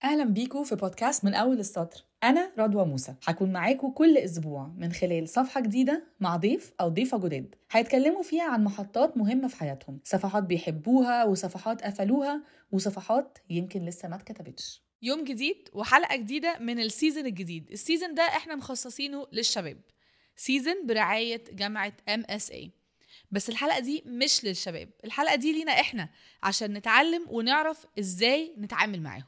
أهلا بيكم في بودكاست من أول السطر أنا رضوى موسى هكون معاكم كل أسبوع من خلال صفحة جديدة مع ضيف أو ضيفة جداد هيتكلموا فيها عن محطات مهمة في حياتهم صفحات بيحبوها وصفحات قفلوها وصفحات يمكن لسه ما اتكتبتش يوم جديد وحلقة جديدة من السيزن الجديد السيزن ده احنا مخصصينه للشباب سيزن برعاية جامعة ام اس اي بس الحلقة دي مش للشباب الحلقة دي لينا احنا عشان نتعلم ونعرف ازاي نتعامل معاهم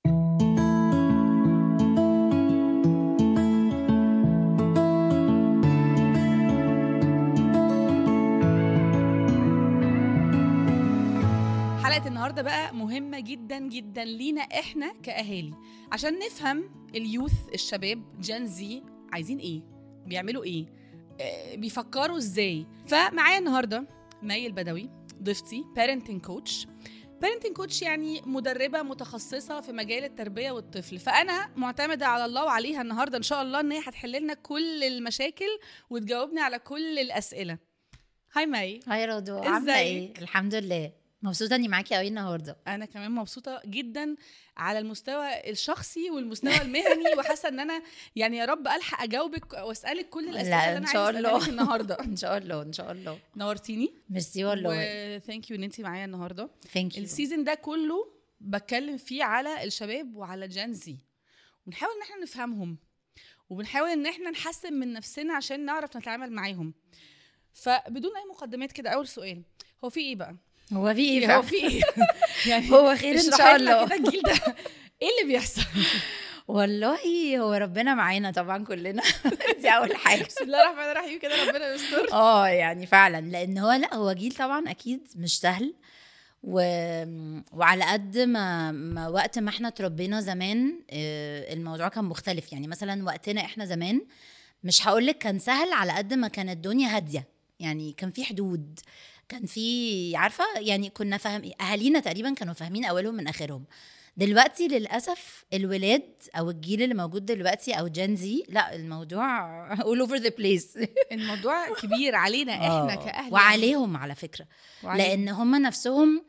حلقة النهاردة بقى مهمة جدا جدا لينا احنا كأهالي عشان نفهم اليوث الشباب جين زي عايزين ايه بيعملوا ايه آه، بيفكروا ازاي فمعايا النهاردة مي البدوي ضيفتي parenting coach parenting coach يعني مدربة متخصصة في مجال التربية والطفل فأنا معتمدة على الله وعليها النهاردة إن شاء الله إن هي هتحل لنا كل المشاكل وتجاوبني على كل الأسئلة هاي مي هاي رضوى عامله ايه ازيك؟ الحمد لله مبسوطه اني معاكي قوي النهارده انا كمان مبسوطه جدا على المستوى الشخصي والمستوى المهني وحاسه ان انا يعني يا رب الحق اجاوبك واسالك كل الاسئله لا، اللي إن انا شاء عايزه اسالها الله. لك النهارده ان شاء الله ان شاء الله نورتيني ميرسي والله وثانك يو ان انت معايا النهارده ثانك يو السيزون ده كله بتكلم فيه على الشباب وعلى جين زي ونحاول ان احنا نفهمهم وبنحاول ان احنا نحسن من نفسنا عشان نعرف نتعامل معاهم فبدون اي مقدمات كده اول سؤال هو في ايه بقى هو في ايه هو فعلا؟ في ايه يعني هو خير ان اشرحي شاء لنا الله كده الجيل ده ايه اللي بيحصل والله هو ربنا معانا طبعا كلنا دي اول حاجه بسم الله الرحمن الرحيم كده ربنا يستر اه يعني فعلا لان هو لا هو جيل طبعا اكيد مش سهل و... وعلى قد ما... ما وقت ما احنا اتربينا زمان آه، الموضوع كان مختلف يعني مثلا وقتنا احنا زمان مش هقولك كان سهل على قد ما كانت الدنيا هاديه يعني كان في حدود كان في عارفه يعني كنا فاهم اهالينا تقريبا كانوا فاهمين اولهم من اخرهم دلوقتي للاسف الولاد او الجيل اللي موجود دلوقتي او جين زي لا الموضوع all over the place الموضوع كبير علينا احنا آه، كاهل وعليهم على فكره وعليهم. لان هم نفسهم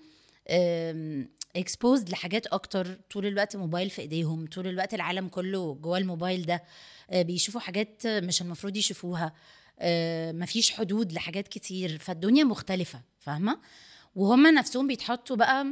اكسبوزد لحاجات اكتر طول الوقت موبايل في ايديهم طول الوقت العالم كله جوه الموبايل ده آه، بيشوفوا حاجات مش المفروض يشوفوها آه، مفيش حدود لحاجات كتير فالدنيا مختلفه فاهمه وهم نفسهم بيتحطوا بقى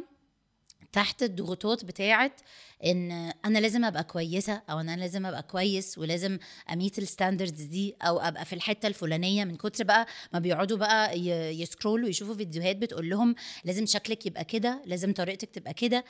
تحت الضغوطات بتاعت ان انا لازم ابقى كويسه او انا لازم ابقى كويس ولازم اميت الستاندردز دي او ابقى في الحته الفلانيه من كتر بقى ما بيقعدوا بقى ي- يسكرولوا يشوفوا فيديوهات بتقول لهم لازم شكلك يبقى كده لازم طريقتك تبقى كده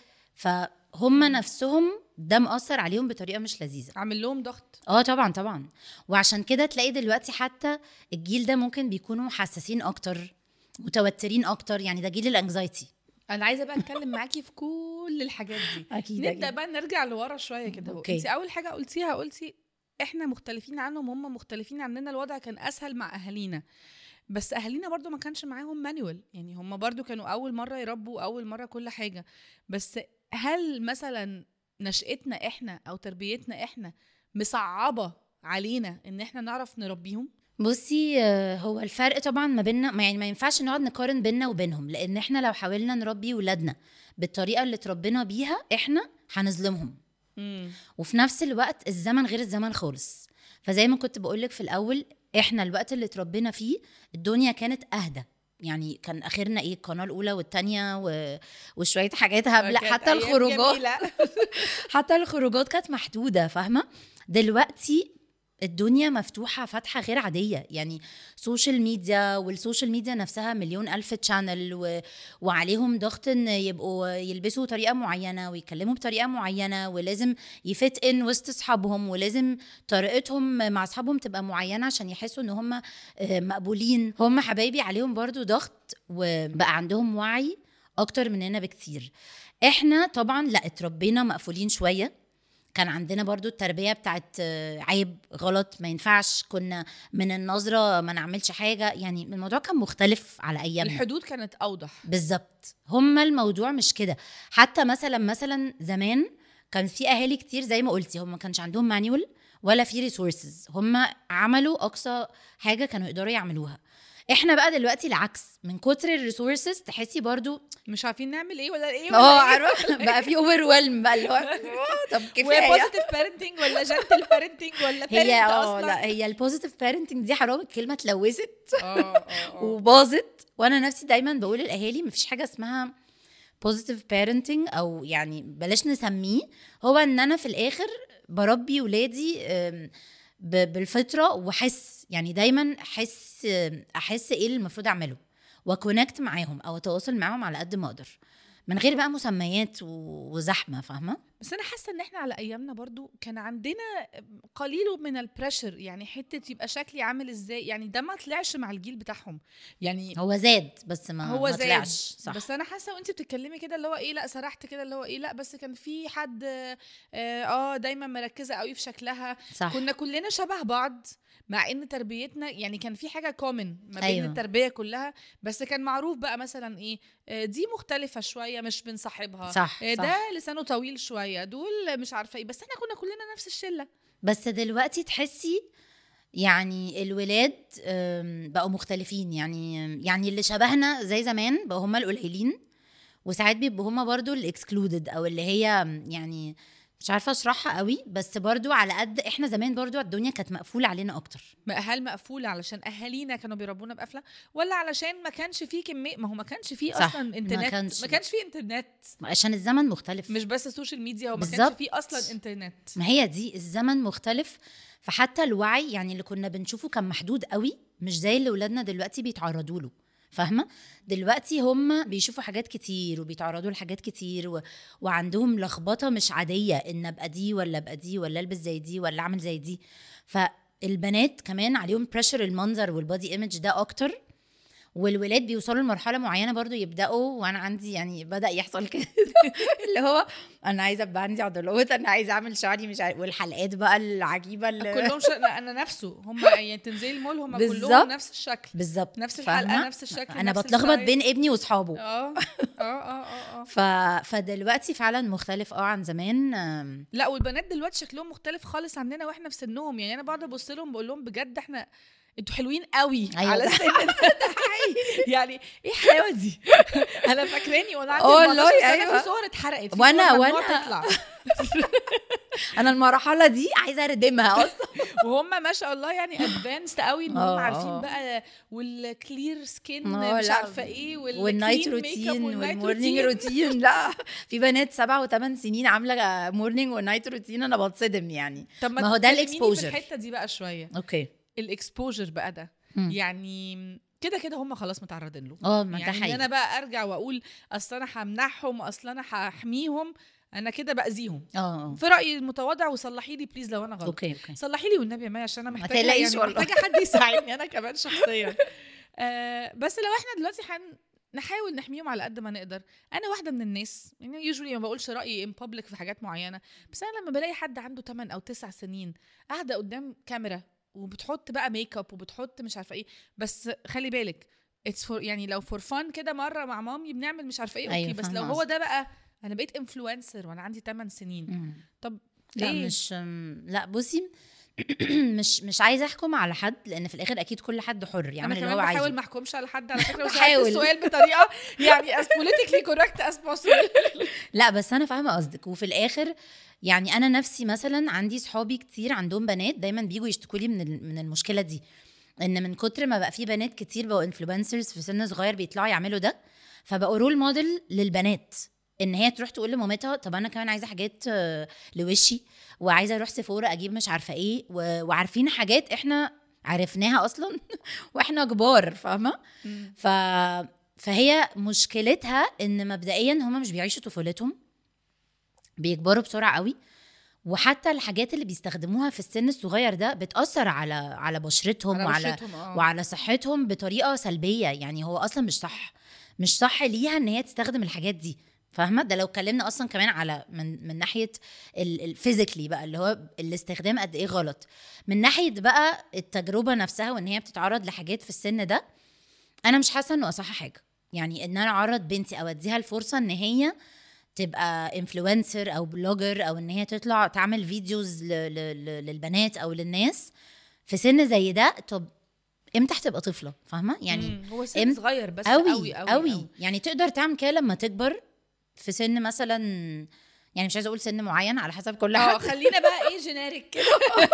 فهم نفسهم ده مأثر عليهم بطريقه مش لذيذه عامل لهم ضغط اه طبعا طبعا وعشان كده تلاقي دلوقتي حتى الجيل ده ممكن بيكونوا حساسين اكتر متوترين اكتر يعني ده جيل الانكزايتي انا عايزه بقى اتكلم معاكي في كل الحاجات دي اكيد نبدا بقى نرجع لورا شويه كده أوكي. انت اول حاجه قلتيها قلتي احنا مختلفين عنهم هم مختلفين عننا الوضع كان اسهل مع اهالينا بس اهالينا برضو ما كانش معاهم مانيوال يعني هم برضو كانوا اول مره يربوا اول مره كل حاجه بس هل مثلا نشأتنا احنا او تربيتنا احنا مصعبه علينا ان احنا نعرف نربيهم بصي آه، هو الفرق طبعا ما بيننا ما يعني ما ينفعش نقعد نقارن بيننا وبينهم لان احنا لو حاولنا نربي ولادنا بالطريقه اللي اتربينا بيها احنا هنظلمهم وفي نفس الوقت الزمن غير الزمن خالص فزي ما كنت بقولك في الاول احنا الوقت اللي اتربينا فيه الدنيا كانت اهدى يعني كان اخرنا ايه القناه الاولى والثانيه و... وشويه حاجات هبله كانت حتى أيام الخروجات جميلة. حتى الخروجات كانت محدوده فاهمه دلوقتي الدنيا مفتوحة فتحة غير عادية يعني سوشيال ميديا والسوشيال ميديا نفسها مليون ألف تشانل و... وعليهم ضغط إن يبقوا يلبسوا طريقة معينة ويتكلموا بطريقة معينة ولازم يفت إن وسط أصحابهم ولازم طريقتهم مع أصحابهم تبقى معينة عشان يحسوا إن هم آه، مقبولين هم حبايبي عليهم برضو ضغط وبقى عندهم وعي أكتر مننا بكتير احنا طبعا لا اتربينا مقفولين شويه كان عندنا برضو التربية بتاعت آه، عيب غلط ما ينفعش كنا من النظرة ما نعملش حاجة يعني الموضوع كان مختلف على أيامنا الحدود كانت اوضح بالظبط هما الموضوع مش كده حتى مثلا مثلا زمان كان في اهالي كتير زي ما قلتي هم ما كانش عندهم مانيوال ولا في ريسورسز هم عملوا اقصى حاجه كانوا يقدروا يعملوها احنا بقى دلوقتي العكس من كتر الريسورسز تحسي برضو مش عارفين نعمل ايه ولا ايه اه ولا ايه عارفه بقى في اوفر ويلم بقى اللي هو آه، طب كفايه وبوزيتيف بارنتنج ولا جنتل بارنتنج ولا هي parent اه اصلا لا هي البوزيتيف بارنتنج دي حرام الكلمه اتلوثت اه اه اه وباظت وانا نفسي دايما بقول للاهالي مفيش حاجه اسمها بوزيتيف بارنتنج او يعني بلاش نسميه هو ان انا في الاخر بربي ولادي آم، ب- بالفطره واحس يعني دايما احس آم، احس ايه اللي المفروض اعمله واكونكت معاهم او اتواصل معاهم على قد ما اقدر من غير بقى مسميات و- وزحمه فاهمه بس انا حاسه ان احنا على ايامنا برضو كان عندنا قليل من البريشر يعني حته يبقى شكلي عامل ازاي يعني ده ما طلعش مع الجيل بتاعهم يعني هو زاد بس ما هو ما زاد طلعش صح بس انا حاسه وانت بتتكلمي كده اللي هو ايه لا سرحت كده اللي هو ايه لا بس كان في حد اه, آه دايما مركزه قوي في شكلها صح كنا كلنا شبه بعض مع ان تربيتنا يعني كان في حاجه كومن ما بين أيوة. أيوة. التربيه كلها بس كان معروف بقى مثلا ايه آه، دي مختلفه شويه مش بنصاحبها صح, آه، صح. ده لسانه طويل شويه دول مش عارفه ايه بس احنا كنا كلنا نفس الشله بس دلوقتي تحسي يعني الولاد آم، بقوا مختلفين يعني يعني اللي شبهنا زي زمان بقوا هم القليلين وساعات بيبقوا هم برضو الاكسكلودد او اللي هي يعني مش عارفه اشرحها قوي بس برضو على قد احنا زمان برضو الدنيا كانت مقفوله علينا اكتر ما هل مقفوله علشان اهالينا كانوا بيربونا بقفله ولا علشان ما كانش فيه كميه ما هو ما كانش فيه صح، اصلا ما انترنت كانش. ما كانش فيه انترنت عشان الزمن مختلف مش بس السوشيال ميديا وما كانش بالظبط. فيه اصلا انترنت ما هي دي الزمن مختلف فحتى الوعي يعني اللي كنا بنشوفه كان محدود قوي مش زي اللي ولادنا دلوقتي بيتعرضوا له فاهمه دلوقتي هم بيشوفوا حاجات كتير وبيتعرضوا لحاجات كتير و... وعندهم لخبطه مش عاديه ان ابقى دي ولا ابقى دي ولا البس زي دي ولا اعمل زي دي فالبنات كمان عليهم بريشر المنظر والبادي ايمج ده اكتر والولاد بيوصلوا لمرحله معينه برضو يبداوا وانا عندي يعني بدا يحصل كده اللي هو انا عايزه ابقى عندي عضلات انا عايزه اعمل شعري مش عارف والحلقات بقى العجيبه اللي كلهم ش... لا، انا نفسه هم يعني تنزلي المول هم بالظبط. كلهم نفس الشكل بالظبط نفس الحلقه فاهمة؟ نفس الشكل انا نفس بتلخبط الستايل. بين ابني واصحابه اه اه اه اه اه ف... فدلوقتي فعلا مختلف اه عن زمان آم، لا والبنات دلوقتي شكلهم مختلف خالص عننا واحنا في سنهم يعني انا بقعد ابص لهم بقول لهم بجد احنا انتوا حلوين قوي أيوة على ده السن ده ده حقيقي. يعني ايه الحلاوه دي انا فاكراني وانا عندي اه 14 والله، سنه أيوة. في صور اتحرقت في وأنا- صور ممنوع وأنا- تطلع انا المرحله دي عايزه اردمها اصلا وهم ما شاء الله يعني ادفانسد قوي ان هم اه، عارفين اه. بقى والكلير سكين اه، مش لا. عارفه ايه والنايت والclean makeup روتين والنايت والمورنينج روتين. روتين لا في بنات سبع وثمان سنين عامله مورنينج ونايت روتين انا بتصدم يعني طب ما هو ده تكلميني الexposure. في الحته دي بقى شويه اوكي الاكسبوجر بقى ده مم. يعني كده كده هم خلاص متعرضين له اه ما ده يعني إن حقيقي انا بقى ارجع واقول اصل انا همنعهم اصل انا هحميهم انا كده باذيهم اه اه في رايي المتواضع وصلحي لي بليز لو انا غلط اوكي اوكي صلحي لي والنبي يا مايا عشان انا ما محتاجه تقلقيش يعني والله. محتاجه حد يساعدني انا كمان شخصيا آه بس لو احنا دلوقتي حن نحاول نحميهم على قد ما نقدر انا واحده من الناس يعني يوجولي ما بقولش رايي ان بابليك في حاجات معينه بس انا لما بلاقي حد عنده 8 او 9 سنين قاعده قدام كاميرا وبتحط بقى ميك اب وبتحط مش عارفه ايه بس خلي بالك اتس فور يعني لو فور فان كده مره مع مامي بنعمل مش عارفه ايه اوكي أيوة، بس لو فاهمة هو قصدك. ده بقى انا بقيت انفلونسر وانا عندي 8 سنين مم. طب لا ليه؟ مش أم، لا بصي مش مش عايزه احكم على حد لان في الاخر اكيد كل حد حر انا يعمل اللي كمان هو بحاول عايزه ما احكمش على حد على فكره وسالت بحاول. السؤال بطريقه يعني as politically correct as possible لا بس انا فاهمه قصدك وفي الاخر يعني انا نفسي مثلا عندي صحابي كتير عندهم بنات دايما بيجوا يشتكوا لي من ال- من المشكله دي ان من كتر ما بقى في بنات كتير بقوا انفلونسرز في سن صغير بيطلعوا يعملوا ده فبقوا رول موديل للبنات ان هي تروح تقول لمامتها طب انا كمان عايزه حاجات آه، لوشي وعايزه اروح سيفورا اجيب مش عارفه ايه و- وعارفين حاجات احنا عرفناها اصلا واحنا كبار فاهمه ف... فهي مشكلتها ان مبدئيا هما مش بيعيشوا طفولتهم بيكبروا بسرعه قوي وحتى الحاجات اللي بيستخدموها في السن الصغير ده بتاثر على على بشرتهم على وعلى وشتهم، آه. وعلى صحتهم بطريقه سلبيه يعني هو اصلا مش صح مش صح ليها ان هي تستخدم الحاجات دي فاهمه ده لو اتكلمنا اصلا كمان على من من ناحيه الفيزيكلي بقى اللي هو الاستخدام قد ايه غلط من ناحيه بقى التجربه نفسها وان هي بتتعرض لحاجات في السن ده انا مش حاسه انه اصح حاجه يعني ان انا اعرض بنتي او اديها الفرصه ان هي تبقى انفلونسر او بلوجر او ان هي تطلع تعمل فيديوز ل- ل- ل- للبنات او للناس في سن زي ده طب امتى هتبقى طفله فاهمه يعني مم. هو سن إم- صغير بس قوي قوي قوي, قوي, قوي. يعني تقدر تعمل كده لما تكبر في سن مثلا يعني مش عايزه اقول سن معين على حسب كل اه حد خلينا بقى ايه جينيريك كده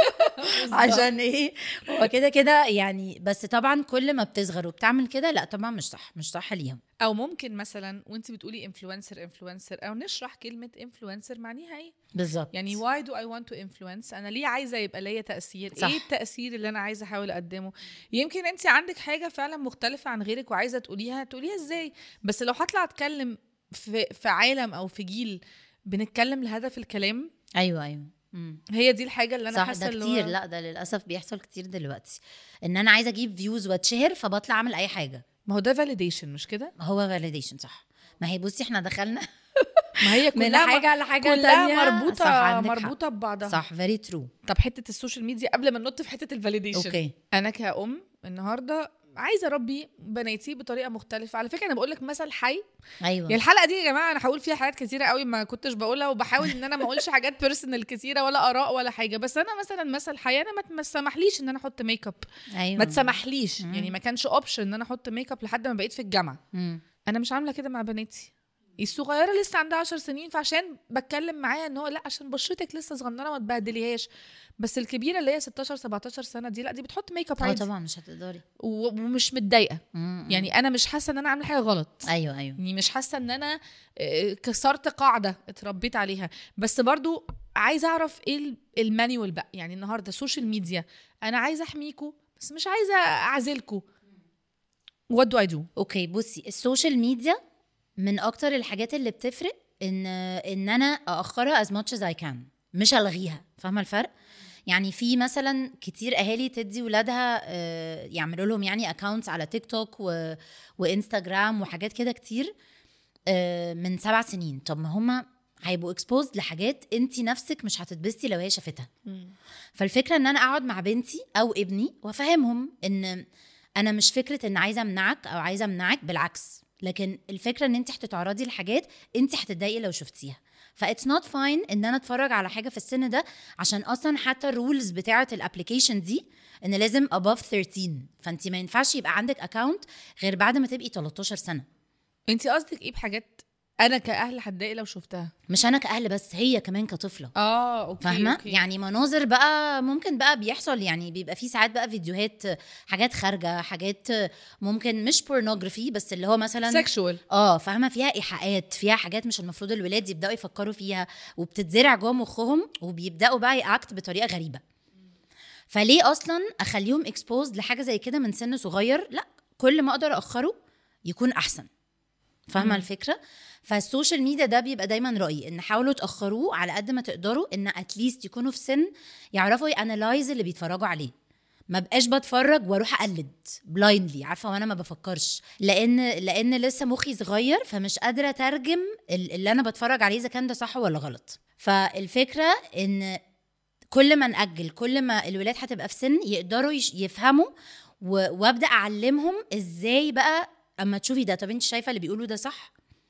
عشان ايه هو كده كده يعني بس طبعا كل ما بتصغر وبتعمل كده لا طبعا مش صح مش صح ليهم او ممكن مثلا وانت بتقولي انفلونسر انفلونسر او نشرح كلمه انفلونسر معنيها ايه بالظبط يعني why do I want to influence انا ليه عايزه يبقى ليا تاثير صح. ايه التاثير اللي انا عايزه احاول اقدمه يمكن انت عندك حاجه فعلا مختلفه عن غيرك وعايزه تقوليها تقوليها ازاي بس لو هطلع اتكلم في في عالم او في جيل بنتكلم لهدف الكلام ايوه ايوه مم. هي دي الحاجه اللي انا صح حاسه ده اللي كتير هو- لا ده للاسف بيحصل كتير دلوقتي ان انا عايزه اجيب فيوز واتشهر فبطلع اعمل اي حاجه ما هو ده فاليديشن مش كده هو فاليديشن صح ما هي بصي احنا دخلنا ما هي من كلها حاجه لحاجه كلها تانية. مربوطه صح عندك حق. مربوطه ببعضها صح فيري ترو طب حته السوشيال ميديا قبل ما ننط في حته الفاليديشن اوكي انا كأم النهارده عايزه اربي بناتي بطريقه مختلفه على فكره انا بقول لك مثل حي ايوه يعني الحلقه دي يا جماعه انا هقول فيها حاجات كتيره قوي ما كنتش بقولها وبحاول ان انا ما اقولش حاجات بيرسونال كتيره ولا اراء ولا حاجه بس انا مثلا مثل حي انا ما ما تسمحليش ان انا احط ميك اب ايوه ما تسمحليش مم. يعني ما كانش اوبشن ان انا احط ميك اب لحد ما بقيت في الجامعه مم. انا مش عامله كده مع بناتي الصغيره لسه عندها 10 سنين فعشان بتكلم معاها ان هو لا عشان بشرتك لسه صغننه ما تبهدليهاش بس الكبيره اللي هي 16 17 سنه دي لا دي بتحط ميك اب اه عادي طبعا مش هتقدري و- ومش متضايقه مم. يعني انا مش حاسه ان انا عامله حاجه غلط ايوه ايوه يعني مش حاسه ان انا آه، كسرت قاعده اتربيت عليها بس برضو عايزه اعرف ايه ال- المانيوال بقى يعني النهارده السوشيال ميديا انا عايزه احميكوا بس مش عايزه اعزلكوا وات دو اي دو اوكي بصي السوشيال ميديا من اكتر الحاجات اللي بتفرق ان ان انا ااخرها as much as I can مش الغيها فاهمه الفرق يعني في مثلا كتير اهالي تدي ولادها آه، يعملوا لهم يعني اكونتس على تيك توك و... وانستغرام وحاجات كده كتير آه، من سبع سنين طب ما هما هيبقوا اكسبوزد لحاجات انت نفسك مش هتتبسطي لو هي شافتها فالفكره ان انا اقعد مع بنتي او ابني وافهمهم ان انا مش فكره ان عايزه امنعك او عايزه امنعك بالعكس لكن الفكره ان انت هتتعرضي لحاجات انت هتتضايقي لو شفتيها فاتس نوت فاين ان انا اتفرج على حاجه في السن ده عشان اصلا حتى الرولز بتاعه الابلكيشن دي ان لازم above 13 فانت ما ينفعش يبقى عندك اكونت غير بعد ما تبقي 13 سنه انت قصدك ايه بحاجات انا كاهل هتضايق لو شفتها مش انا كاهل بس هي كمان كطفله اه اوكي فاهمه أوكي. يعني مناظر بقى ممكن بقى بيحصل يعني بيبقى في ساعات بقى فيديوهات حاجات خارجه حاجات ممكن مش بورنوجرافي بس اللي هو مثلا سيكشوال اه فاهمه فيها ايحاءات فيها حاجات مش المفروض الولاد يبداوا يفكروا فيها وبتتزرع جوه مخهم وبيبداوا بقى ياكت بطريقه غريبه فليه اصلا اخليهم اكسبوزد لحاجه زي كده من سن صغير لا كل ما اقدر اخره يكون احسن فاهمه مم. الفكره فالسوشيال ميديا ده بيبقى دايما رايي ان حاولوا تاخروه على قد ما تقدروا ان اتليست يكونوا في سن يعرفوا يانلايز اللي بيتفرجوا عليه ما بقاش بتفرج واروح اقلد بلايندلي عارفه وانا ما بفكرش لان لان لسه مخي صغير فمش قادره اترجم ال- اللي انا بتفرج عليه اذا كان ده صح ولا غلط فالفكره ان كل ما ناجل كل ما الولاد هتبقى في سن يقدروا يش- يفهموا و- وابدا اعلمهم ازاي بقى اما تشوفي ده طب انت شايفه اللي بيقولوا ده صح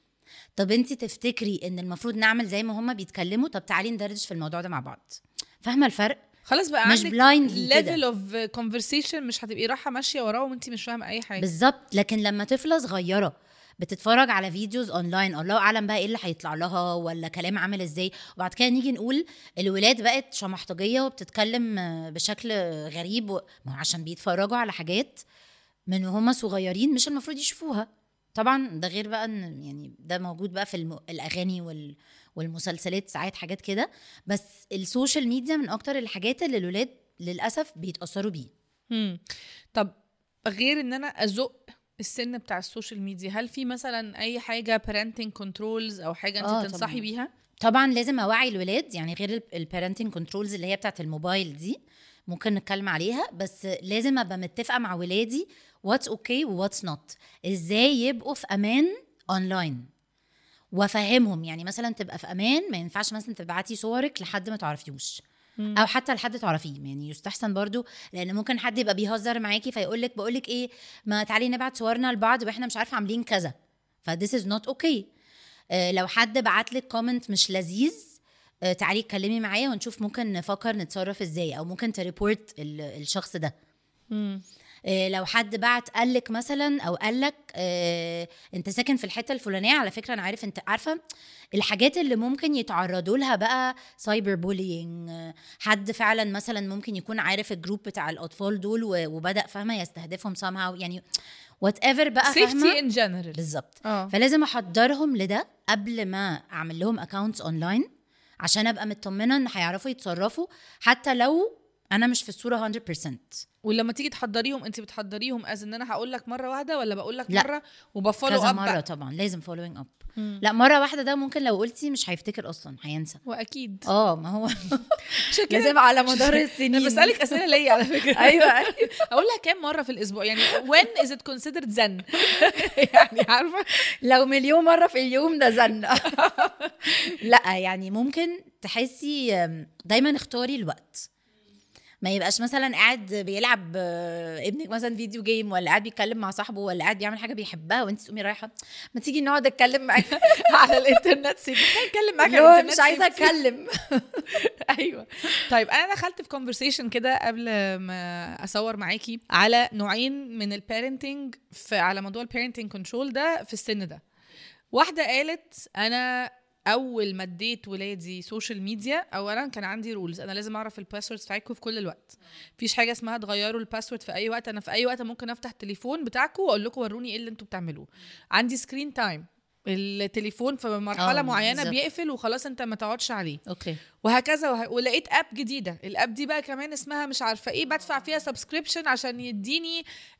طب انت تفتكري ان المفروض نعمل زي ما هما بيتكلموا طب تعالي ندردش في الموضوع ده مع بعض فاهمه الفرق خلاص بقى مش عندك blindly كده. ليفل اوف كونفرسيشن مش هتبقي رايحه ماشيه وراه وانت مش فاهمه اي حاجه بالظبط لكن لما طفله صغيره بتتفرج على فيديوز اونلاين الله اعلم بقى ايه اللي هيطلع لها ولا كلام عامل ازاي وبعد كده نيجي نقول الولاد بقت شمحطجيه وبتتكلم آه، بشكل غريب و... ما هو عشان بيتفرجوا على حاجات من وهم صغيرين مش المفروض يشوفوها طبعا ده غير بقى ان يعني ده موجود بقى في الم... الاغاني وال... والمسلسلات ساعات حاجات كده بس السوشيال ميديا من اكتر الحاجات اللي الولاد للاسف بيتاثروا بيه مم. طب غير ان انا ازق السن بتاع السوشيال ميديا هل في مثلا اي حاجه parenting controls او حاجه انت آه، تنصحي طبعاً. بيها طبعا لازم اوعي الولاد يعني غير البيرنتنج كنترولز اللي هي بتاعت الموبايل دي ممكن نتكلم عليها بس لازم ابقى متفقه مع ولادي واتس اوكي واتس نوت ازاي يبقوا في امان اونلاين وافهمهم يعني مثلا تبقى في امان ما ينفعش مثلا تبعتي صورك لحد ما تعرفيهوش مم. او حتى لحد تعرفيه يعني يستحسن برضو لان ممكن حد يبقى بيهزر معاكي فيقول لك بقول لك ايه ما تعالي نبعت صورنا لبعض واحنا مش عارفه عاملين كذا فذس از نوت اوكي لو حد بعت لك كومنت مش لذيذ آه، تعالي اتكلمي معايا ونشوف ممكن نفكر نتصرف ازاي او ممكن تريبورت ال- الشخص ده مم. آه، لو حد بعت قالك مثلا او قالك آه، انت ساكن في الحته الفلانيه على فكره انا عارف انت عارفه الحاجات اللي ممكن يتعرضوا لها بقى سايبر بولينج حد فعلا مثلا ممكن يكون عارف الجروب بتاع الاطفال دول و- وبدا فاهمه يستهدفهم somehow يعني وات ايفر بقى سيفتي فاهمه ان جنرال بالظبط اه فلازم احضرهم لده قبل ما اعمل لهم اكونتس اونلاين عشان ابقى مطمنه ان هيعرفوا يتصرفوا حتى لو انا مش في الصوره 100% ولما تيجي تحضريهم انت بتحضريهم از ان انا هقول لك مره واحده ولا بقول لك لا. مره وبفولو كذا اب مره بقى؟ طبعا لازم فولوينج اب مم. لا مره واحده ده ممكن لو قلتي مش هيفتكر اصلا هينسى واكيد اه ما هو عشان كده لازم على مدار السنين انا بسالك اسئله ليا على فكره ايوه ايوه اقولها كام مره في الاسبوع يعني when is it considered zen يعني عارفه لو مليون مره في اليوم ده زن لا يعني ممكن تحسي أم، دايما اختاري الوقت ما يبقاش مثلا قاعد بيلعب آه، ابنك مثلا فيديو جيم ولا قاعد بيتكلم مع صاحبه ولا قاعد بيعمل حاجه بيحبها وانت تقومي رايحه ما تيجي نقعد اتكلم معاك على الانترنت سيبي اتكلم معاك على لو الانترنت مش عايزه سيبي. اتكلم ايوه طيب انا دخلت في كونفرسيشن كده قبل ما اصور معاكي على نوعين من البيرنتنج في على موضوع البيرنتنج كنترول ده في السن ده واحده قالت انا اول ما اديت ولادي سوشيال ميديا اولا كان عندي رولز انا لازم اعرف الباسورد بتاعتكم في كل الوقت مفيش حاجه اسمها تغيروا الباسورد في اي وقت انا في اي وقت ممكن افتح التليفون بتاعكم واقول لكم وروني ايه اللي انتوا بتعملوه عندي سكرين تايم التليفون في مرحله آه، معينه بالظبط. بيقفل وخلاص انت ما تقعدش عليه اوكي وهكذا وه... ولقيت اب جديده الاب دي بقى كمان اسمها مش عارفه ايه بدفع فيها سبسكريبشن عشان يديني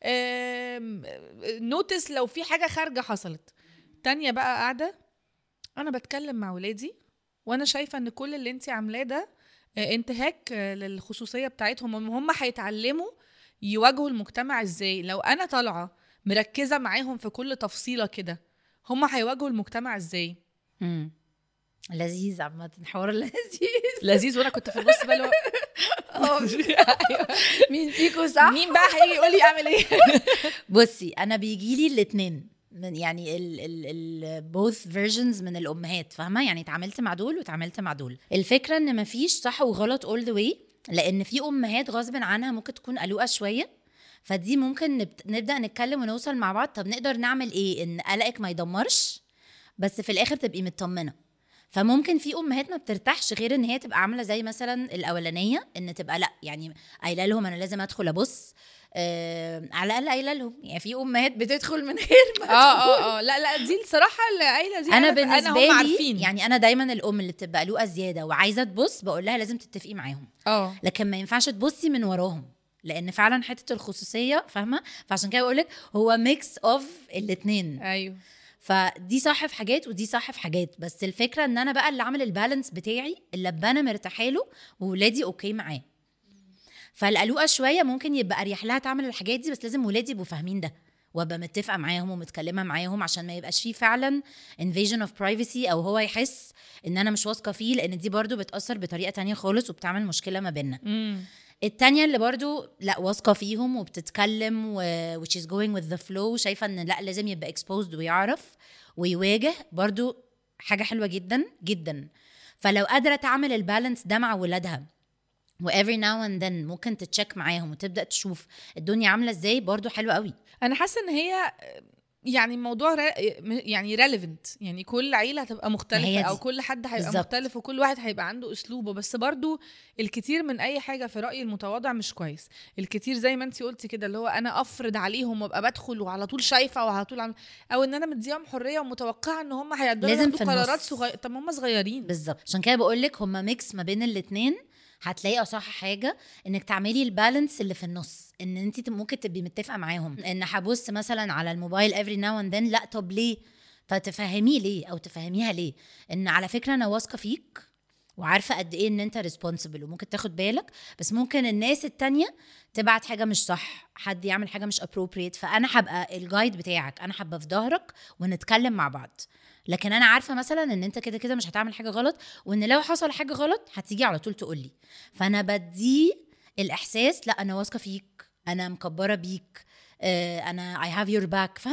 نوتس لو في حاجه خارجه حصلت تانية بقى قاعده انا بتكلم مع ولادي وانا شايفه ان كل اللي انت عاملاه ده آه، انتهاك آه، للخصوصيه بتاعتهم هم هم هيتعلموا يواجهوا المجتمع ازاي لو انا طالعه مركزه معاهم في كل تفصيله كده هم هيواجهوا المجتمع ازاي امم لذيذ عامة حوار لذيذ لذيذ وانا كنت في النص بقى اللي هو مين فيكم صح؟ مين بقى هيجي يقول لي اعمل ايه بصي انا بيجي لي الاثنين من يعني ال ال ال both versions من الامهات فاهمه يعني اتعاملت مع دول واتعاملت مع دول الفكره ان مفيش صح وغلط all the way لان في امهات غصب عنها ممكن تكون قلوقه شويه فدي ممكن نبت... نبدا نتكلم ونوصل مع بعض طب نقدر نعمل ايه ان قلقك ما يدمرش بس في الاخر تبقي مطمنه فممكن في امهات ما بترتاحش غير ان هي تبقى عامله زي مثلا الاولانيه ان تبقى لا يعني قايله لهم انا لازم ادخل ابص آه على الاقل قايله لهم يعني في امهات بتدخل من غير ما اه اه اه لا لا دي الصراحه اللي قايله دي انا أنا بالنسبه هم لي عارفين يعني انا دايما الام اللي بتبقى قلوقه زياده وعايزه تبص بقول لها لازم تتفقي معاهم اه لكن ما ينفعش تبصي من وراهم لان فعلا حته الخصوصيه فاهمه فعشان كده بقول لك هو ميكس اوف الاثنين ايوه فدي صح في حاجات ودي صح في حاجات بس الفكره ان انا بقى اللي عامل البالانس بتاعي اللي ابقى انا مرتاحه له وولادي اوكي معاه فالقلوقه شويه ممكن يبقى اريح لها تعمل الحاجات دي بس لازم ولادي يبقوا فاهمين ده وابقى متفقه معاهم ومتكلمه معاهم عشان ما يبقاش فيه فعلا invasion of privacy او هو يحس ان انا مش واثقه فيه لان دي برضو بتاثر بطريقه تانية خالص وبتعمل مشكله ما بيننا امم التانية اللي برضو لا واثقة فيهم وبتتكلم و which is going with the flow شايفة ان لا لازم يبقى exposed ويعرف ويواجه برضو حاجة حلوة جدا جدا فلو قادرة تعمل البالانس ده مع ولادها و every now and then ممكن تتشيك معاهم وتبدأ تشوف الدنيا عاملة ازاي برضو حلوة قوي انا حاسه ان هي يعني موضوع را... يعني ريليفنت يعني كل عيله هتبقى ما هي مختلفه دي. او كل حد هيبقى بالظبط. مختلف وكل واحد هيبقى عنده اسلوبه بس برضو الكتير من اي حاجه في رايي المتواضع مش كويس الكتير زي ما انت قلتي كده اللي هو انا افرض عليهم وابقى بدخل وعلى طول شايفه وعلى طول عم... او ان انا مديهم حريه ومتوقعه ان هم هيقدروا لازم ياخدوا في قرارات النص. صغيره طب ما هم صغيرين بالظبط عشان كده بقول لك هما ميكس ما بين الاتنين هتلاقي اصح حاجه انك تعملي البالانس اللي في النص ان انت ممكن تبقي متفقه معاهم ان هبص مثلا على الموبايل افري ناو اند ذن لا طب ليه فتفهميه ليه او تفهميها ليه ان على فكره انا واثقه فيك وعارفه قد ايه ان انت ريسبونسبل وممكن تاخد بالك بس ممكن الناس التانية تبعت حاجه مش صح حد يعمل حاجه مش appropriate فانا هبقى الجايد بتاعك انا هبقى في ظهرك ونتكلم مع بعض لكن انا عارفه مثلا ان انت كده كده مش هتعمل حاجه غلط وان لو حصل حاجه غلط هتيجي على طول تقول لي فانا بديه الاحساس لا انا واثقه فيك انا مكبره بيك آه، انا اي هاف يور باك فاهمه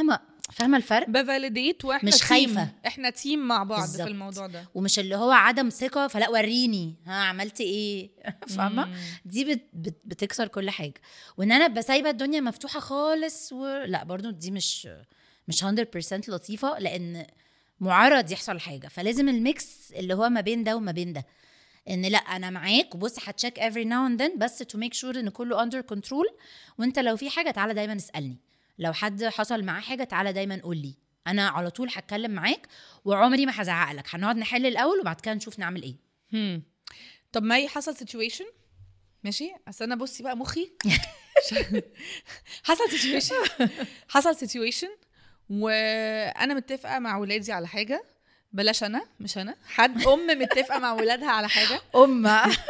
فاهمه الفرق بفاليديت واحنا مش تيم. خايفة. احنا تيم مع بعض بالظبط. في الموضوع ده ومش اللي هو عدم ثقه فلا وريني ها عملت ايه فاهمه مم. دي بت بت بتكسر كل حاجه وان انا ابقى سايبه الدنيا مفتوحه خالص و... لا برضو دي مش مش 100% لطيفه لان معرض يحصل حاجه فلازم الميكس اللي هو ما بين ده وما بين ده ان لا انا معاك وبص هتشيك every now and then بس to make sure ان كله under control وانت لو في حاجه تعالى دايما اسالني لو حد حصل معاه حاجه تعالى دايما قول لي انا على طول هتكلم معاك وعمري ما هزعق لك هنقعد نحل الاول وبعد كده نشوف نعمل ايه هم. طب ما حصل سيتويشن ماشي اصل انا بصي بقى مخي حصل سيتويشن حصل سيتويشن وانا متفقه مع ولادي على حاجه بلاش انا مش انا حد ام متفقه مع ولادها على حاجه ام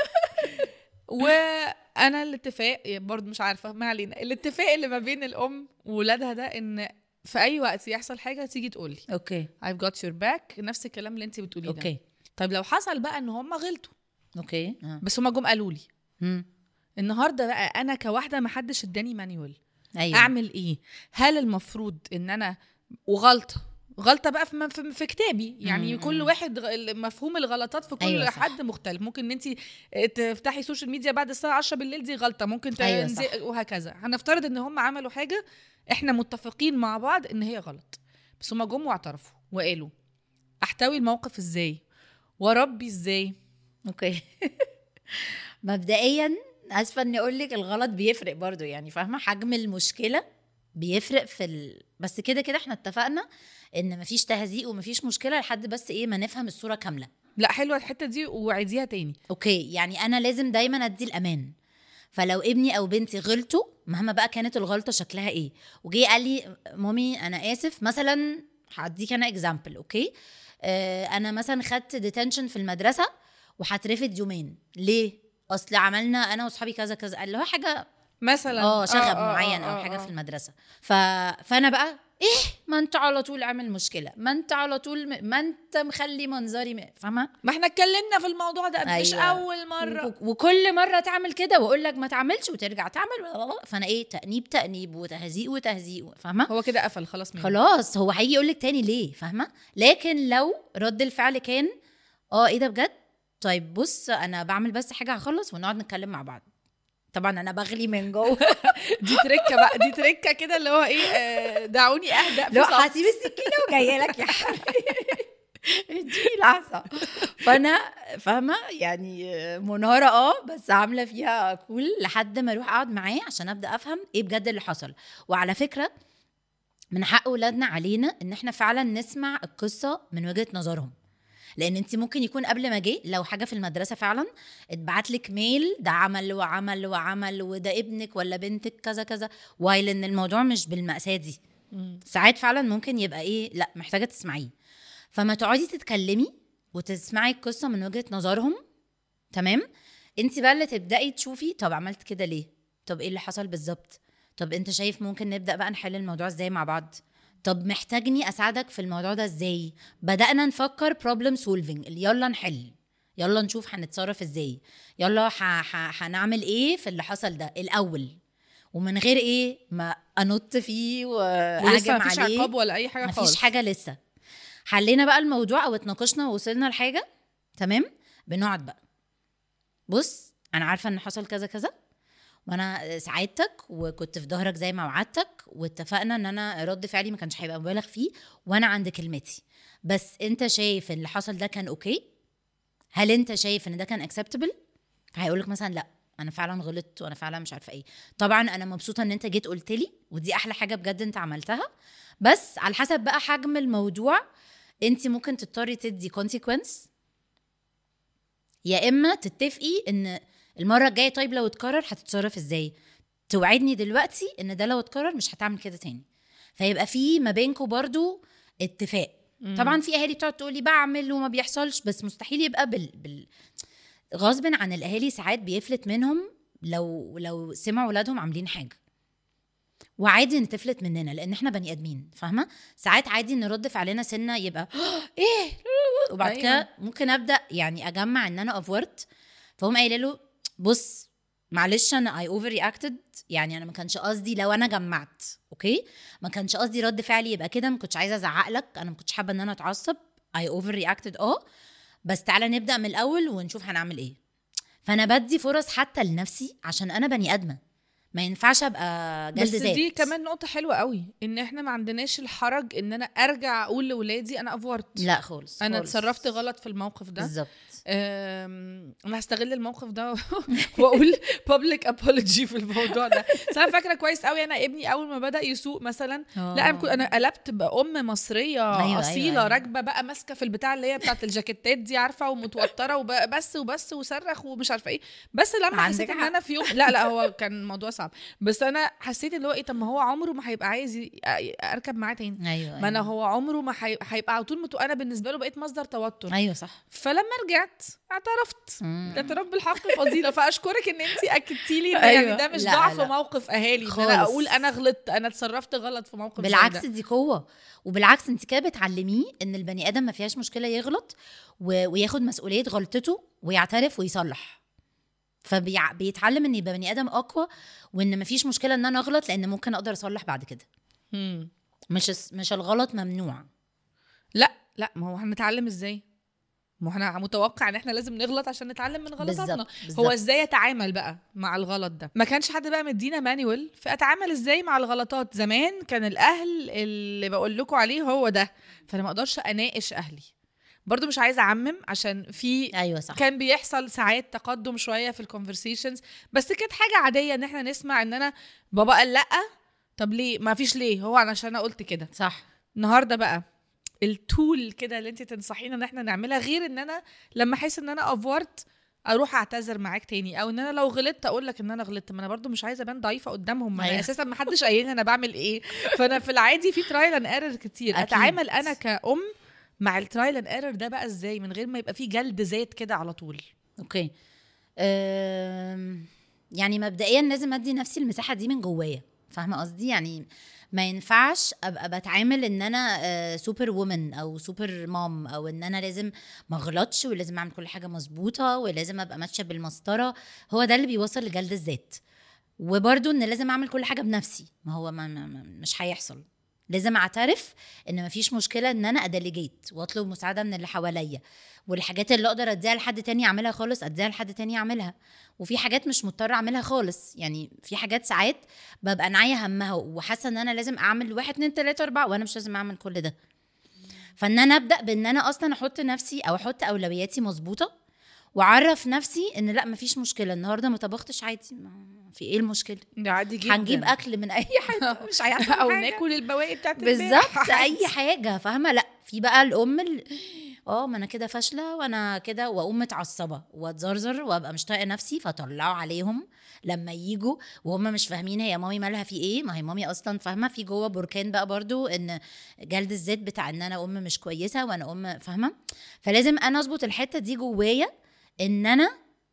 وانا الاتفاق برضه مش عارفه ما علينا الاتفاق اللي ما بين الام وولادها ده ان في اي وقت يحصل حاجه تيجي تقولي اوكي I've got your back نفس الكلام اللي انت بتقوليه ده اوكي طيب لو حصل بقى ان هم غلطوا اوكي آه. بس هم جم قالوا لي مم. النهارده بقى انا كواحده ما حدش اداني مانيوال ايوه اعمل ايه هل المفروض ان انا وغلطه غلطه بقى في في, في كتابي يعني مم. كل واحد غ- مفهوم الغلطات في كل أيوة أيوة صح. حد مختلف ممكن ان انت تفتحي سوشيال ميديا بعد الساعه 10 بالليل دي غلطه ممكن أيوة تنزل صح. وهكذا هنفترض ان هم عملوا حاجه احنا متفقين مع بعض ان هي غلط بس هم جم واعترفوا وقالوا احتوي الموقف ازاي واربي ازاي اوكي مبدئيا اسفه اني اقول لك الغلط بيفرق برضو يعني فاهمه حجم المشكله بيفرق في ال... بس كده كده احنا اتفقنا ان مفيش تهزيق ومفيش مشكله لحد بس ايه ما نفهم الصوره كامله لا حلوه الحته دي وعيديها تاني اوكي يعني انا لازم دايما ادي الامان فلو ابني او بنتي غلطوا مهما بقى كانت الغلطه شكلها ايه وجي قال لي مامي انا اسف مثلا هديك انا اكزامبل اوكي آه انا مثلا خدت ديتنشن في المدرسه وهترفد يومين ليه اصل عملنا انا واصحابي كذا كذا اللي هو حاجه مثلا اه شغب آه، آه، معين آه، او آه، حاجه آه. في المدرسه ف... فانا بقى ايه ما انت على طول عامل مشكله ما انت على طول م... ما انت مخلي منظري م... فاهمه ما احنا اتكلمنا في الموضوع ده مش أيوة. اول مره و- وكل مره تعمل كده واقول لك ما تعملش وترجع تعمل فانا ايه تانيب تانيب وتهزيق وتهزيق فاهمه هو كده قفل خلاص منه خلاص هو هيجي يقول لك تاني ليه فاهمه لكن لو رد الفعل كان اه ايه ده بجد طيب بص انا بعمل بس حاجه هخلص ونقعد نتكلم مع بعض طبعا انا بغلي من جوه دي تركه بقى دي تركه كده اللي هو ايه آه، دعوني اهدأ في لو صمت. هسيب السكينه وجايه لك يا حبيبي اديني لحظه فانا فاهمه يعني منهاره اه بس عامله فيها كول لحد ما اروح اقعد معاه عشان ابدا افهم ايه بجد اللي حصل وعلى فكره من حق اولادنا علينا ان احنا فعلا نسمع القصه من وجهه نظرهم لان انت ممكن يكون قبل ما جه لو حاجه في المدرسه فعلا اتبعت لك ميل ده عمل وعمل وعمل وده ابنك ولا بنتك كذا كذا وايل ان الموضوع مش بالمأساة دي مم. ساعات فعلا ممكن يبقى ايه لا محتاجه تسمعيه فما تقعدي تتكلمي وتسمعي القصه من وجهه نظرهم تمام انت بقى اللي تبداي تشوفي طب عملت كده ليه طب ايه اللي حصل بالظبط طب انت شايف ممكن نبدا بقى نحل الموضوع ازاي مع بعض طب محتاجني اساعدك في الموضوع ده ازاي بدانا نفكر بروبلم سولفينج يلا نحل يلا نشوف هنتصرف ازاي يلا ح... ح... هنعمل ايه في اللي حصل ده الاول ومن غير ايه ما انط فيه ولسه واهجم مفيش عليه عقاب ولا اي حاجه خالص مفيش حاجه لسه حلينا بقى الموضوع او اتناقشنا ووصلنا لحاجه تمام بنقعد بقى بص انا عارفه ان حصل كذا كذا وانا ساعدتك وكنت في ظهرك زي ما وعدتك واتفقنا ان انا رد فعلي ما كانش هيبقى مبالغ فيه وانا عند كلمتي بس انت شايف اللي حصل ده كان اوكي هل انت شايف ان ده كان اكسبتبل هيقول لك مثلا لا انا فعلا غلطت وانا فعلا مش عارفه ايه طبعا انا مبسوطه ان انت جيت قلت لي ودي احلى حاجه بجد انت عملتها بس على حسب بقى حجم الموضوع انت ممكن تضطري تدي consequence يا اما تتفقي ان المره الجايه طيب لو اتكرر هتتصرف ازاي توعدني دلوقتي ان ده لو اتكرر مش هتعمل كده تاني فيبقى في ما بينكم برضو اتفاق مم. طبعا في اهالي بتقعد تقولي بعمل وما بيحصلش بس مستحيل يبقى بال, بال... غصب عن الاهالي ساعات بيفلت منهم لو لو سمعوا ولادهم عاملين حاجه وعادي ان تفلت مننا لان احنا بني ادمين فاهمه ساعات عادي ان رد فعلنا سنه يبقى ايه وبعد أيوة. كده ممكن ابدا يعني اجمع ان انا افورت فهم قايله له بص معلش انا اي اوفر رياكتد يعني انا ما كانش قصدي لو انا جمعت اوكي ما كانش قصدي رد فعلي يبقى كده ما كنتش عايزه ازعق لك انا ما كنتش حابه ان انا اتعصب اي اوفر رياكتد اه بس تعالى نبدا من الاول ونشوف هنعمل ايه فانا بدي فرص حتى لنفسي عشان انا بني ادمه ما ينفعش ابقى جلد بس ذات دي كمان نقطة حلوة قوي ان احنا ما عندناش الحرج ان انا ارجع اقول لولادي انا افورت لا خالص انا خالص. اتصرفت غلط في الموقف ده بالظبط أم، انا هستغل الموقف ده واقول بابليك ابولوجي في الموضوع ده بس انا فاكره كويس قوي انا ابني اول ما بدا يسوق مثلا لا انا كنت- انا قلبت بام مصريه أيوة، اصيله أيوة، أيوة. راكبه بقى ماسكه في البتاع اللي هي بتاعت الجاكيتات دي عارفه ومتوتره وبس وبس وصرخ ومش عارفه ايه بس لما عندك حسيت ان حق. انا في يوم لا لا هو كان الموضوع صعب بس انا حسيت اللي هو ايه طب ما هو عمره ما هيبقى عايز ي- اركب معاه تاني ايوه ما انا أيوة. هو عمره ما هي- هيبقى على طول متو... انا بالنسبه له بقيت مصدر توتر ايوه صح فلما رجعت اعترفت مم. الاعتراف بالحق فضيله فاشكرك ان انت اكدتي لي ان أيوة. يعني ده مش لا، ضعف لا. موقف اهالي ان انا خالص. اقول انا غلطت انا اتصرفت غلط في موقف زي بالعكس ده. دي قوه وبالعكس انت كده بتعلميه ان البني ادم ما فيهاش مشكله يغلط و... وياخد مسؤوليه غلطته ويعترف ويصلح فبيتعلم ان يبقى بني ادم اقوى وان ما فيش مشكله ان انا اغلط لان ممكن اقدر اصلح بعد كده مم. مش الس- مش الغلط ممنوع لا لا ما هو هنتعلم ازاي ما هو احنا متوقع ان احنا لازم نغلط عشان نتعلم من غلطاتنا بالظبط هو بالظبط. ازاي اتعامل بقى مع الغلط ده ما كانش حد بقى مدينا مانيوال فاتعامل ازاي مع الغلطات زمان كان الاهل اللي بقول لكم عليه هو ده فانا ما اقدرش اناقش اهلي برضو مش عايزه اعمم عشان في ايوه صح كان بيحصل ساعات تقدم شويه في الكونفرسيشنز بس كانت حاجه عاديه ان احنا نسمع ان انا بابا قال لا طب ليه ما فيش ليه هو علشان انا قلت كده صح النهارده بقى التول كده اللي انت تنصحينا ان احنا نعملها غير ان انا لما احس ان انا افورت اروح اعتذر معاك تاني او ان انا لو غلطت اقول لك ان انا غلطت ما انا برضو مش عايزه ابان ضعيفه قدامهم ما انا أيوة. اساسا ما حدش قايل لي انا بعمل ايه فانا في العادي في ترايل اند ايرور كتير أكيد. اتعامل انا كأم مع الترايل اند ايرور ده بقى ازاي من غير ما يبقى في جلد ذات كده على طول اوكي أم... يعني مبدئيا لازم ادي نفسي المساحه دي من جوايا فاهمه قصدي يعني ما ينفعش ابقى بتعامل ان انا آه، سوبر وومن او سوبر مام او ان انا لازم ما اغلطش ولازم اعمل كل حاجه مظبوطه ولازم ابقى ماشيه بالمسطره هو ده اللي بيوصل لجلد الذات وبرده ان لازم اعمل كل حاجه بنفسي ما هو ما ما ما مش هيحصل لازم اعترف ان مفيش مشكله ان انا ادليجيت واطلب مساعده من اللي حواليا والحاجات اللي اقدر اديها لحد تاني اعملها خالص اديها لحد تاني يعملها وفي حاجات مش مضطره اعملها خالص يعني في حاجات ساعات ببقى ناعيه همها وحاسه ان انا لازم اعمل واحد اتنين تلاته اربعه وانا مش لازم اعمل كل ده فان انا ابدا بان انا اصلا احط نفسي او احط اولوياتي مظبوطه واعرف نفسي ان لا مفيش مشكله النهارده ما طبختش عادي ما في ايه المشكله ده عادي جدا هنجيب اكل من اي حته مش هيحصل او حاجة. ناكل البواقي بتاعت امبارح. بالظبط اي حاجه فاهمه لا في بقى الام ال- اه ما انا كده فاشله وانا كده واقوم متعصبه واتزرزر وابقى مش طايقه نفسي فاطلعوا عليهم لما يجوا وهم مش فاهمين هي مامي مالها في ايه ما هي مامي اصلا فاهمه في جوه بركان بقى برضو ان جلد الذات بتاع ان انا ام مش كويسه وانا ام فاهمه فلازم انا اظبط الحته دي جوايا ان انا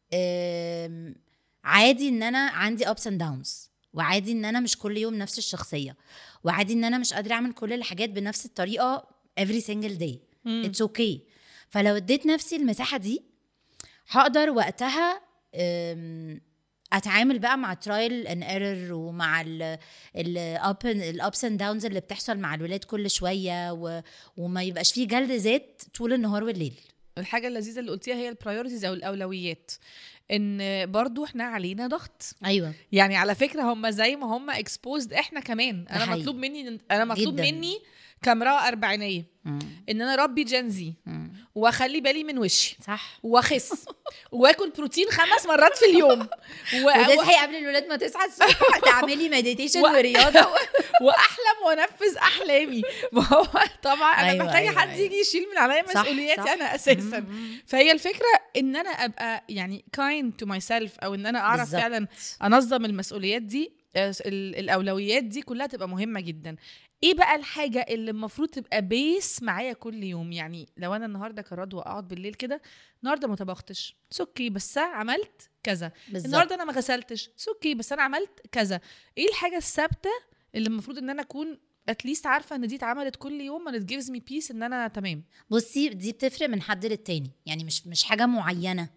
آم، عادي ان انا عندي ups and downs وعادي ان انا مش كل يوم نفس الشخصيه وعادي ان انا مش قادره اعمل كل الحاجات بنفس الطريقه every single day مم. اتس اوكي okay. فلو اديت نفسي المساحه دي هقدر وقتها أم، اتعامل بقى مع ترايل ان ايرور ومع الاب الابس اند داونز اللي بتحصل مع الولاد كل شويه و... وما يبقاش فيه جلد ذات طول النهار والليل الحاجه اللذيذه اللي قلتيها هي البرايورتيز او الاولويات ان برضو احنا علينا ضغط ايوه يعني على فكره هم زي ما هم اكسبوزد احنا كمان انا حقيقي. مطلوب مني انا مطلوب جداً. مني كاميرا اربعينيه ان انا اربي جنزي مم. واخلي بالي من وشي صح واخس واكل بروتين خمس مرات في اليوم و... وتصحي قبل الولاد ما تصحى الصبح تعملي مديتيشن و- ورياضه واحلم وانفذ احلامي ما هو طبعا انا أيوة، محتاجه أيوة، حد أيوة. يجي يشيل من عليا صح، مسؤولياتي صح. انا اساسا مم. فهي الفكره ان انا ابقى يعني kind to myself او ان انا اعرف بالظبط. فعلا انظم المسؤوليات دي آه، ال- الاولويات دي كلها تبقى مهمه جدا ايه بقى الحاجه اللي المفروض تبقى بيس معايا كل يوم يعني لو انا النهارده كرضوى اقعد بالليل كده النهارده ما طبختش اوكي بس أنا عملت كذا بالظبط النهارده انا ما غسلتش اوكي بس انا عملت كذا ايه الحاجه الثابته اللي المفروض ان انا اكون اتليست عارفه ان دي اتعملت كل يوم and it gives me peace ان انا تمام بصي دي بتفرق من حد للتاني يعني مش مش حاجه معينه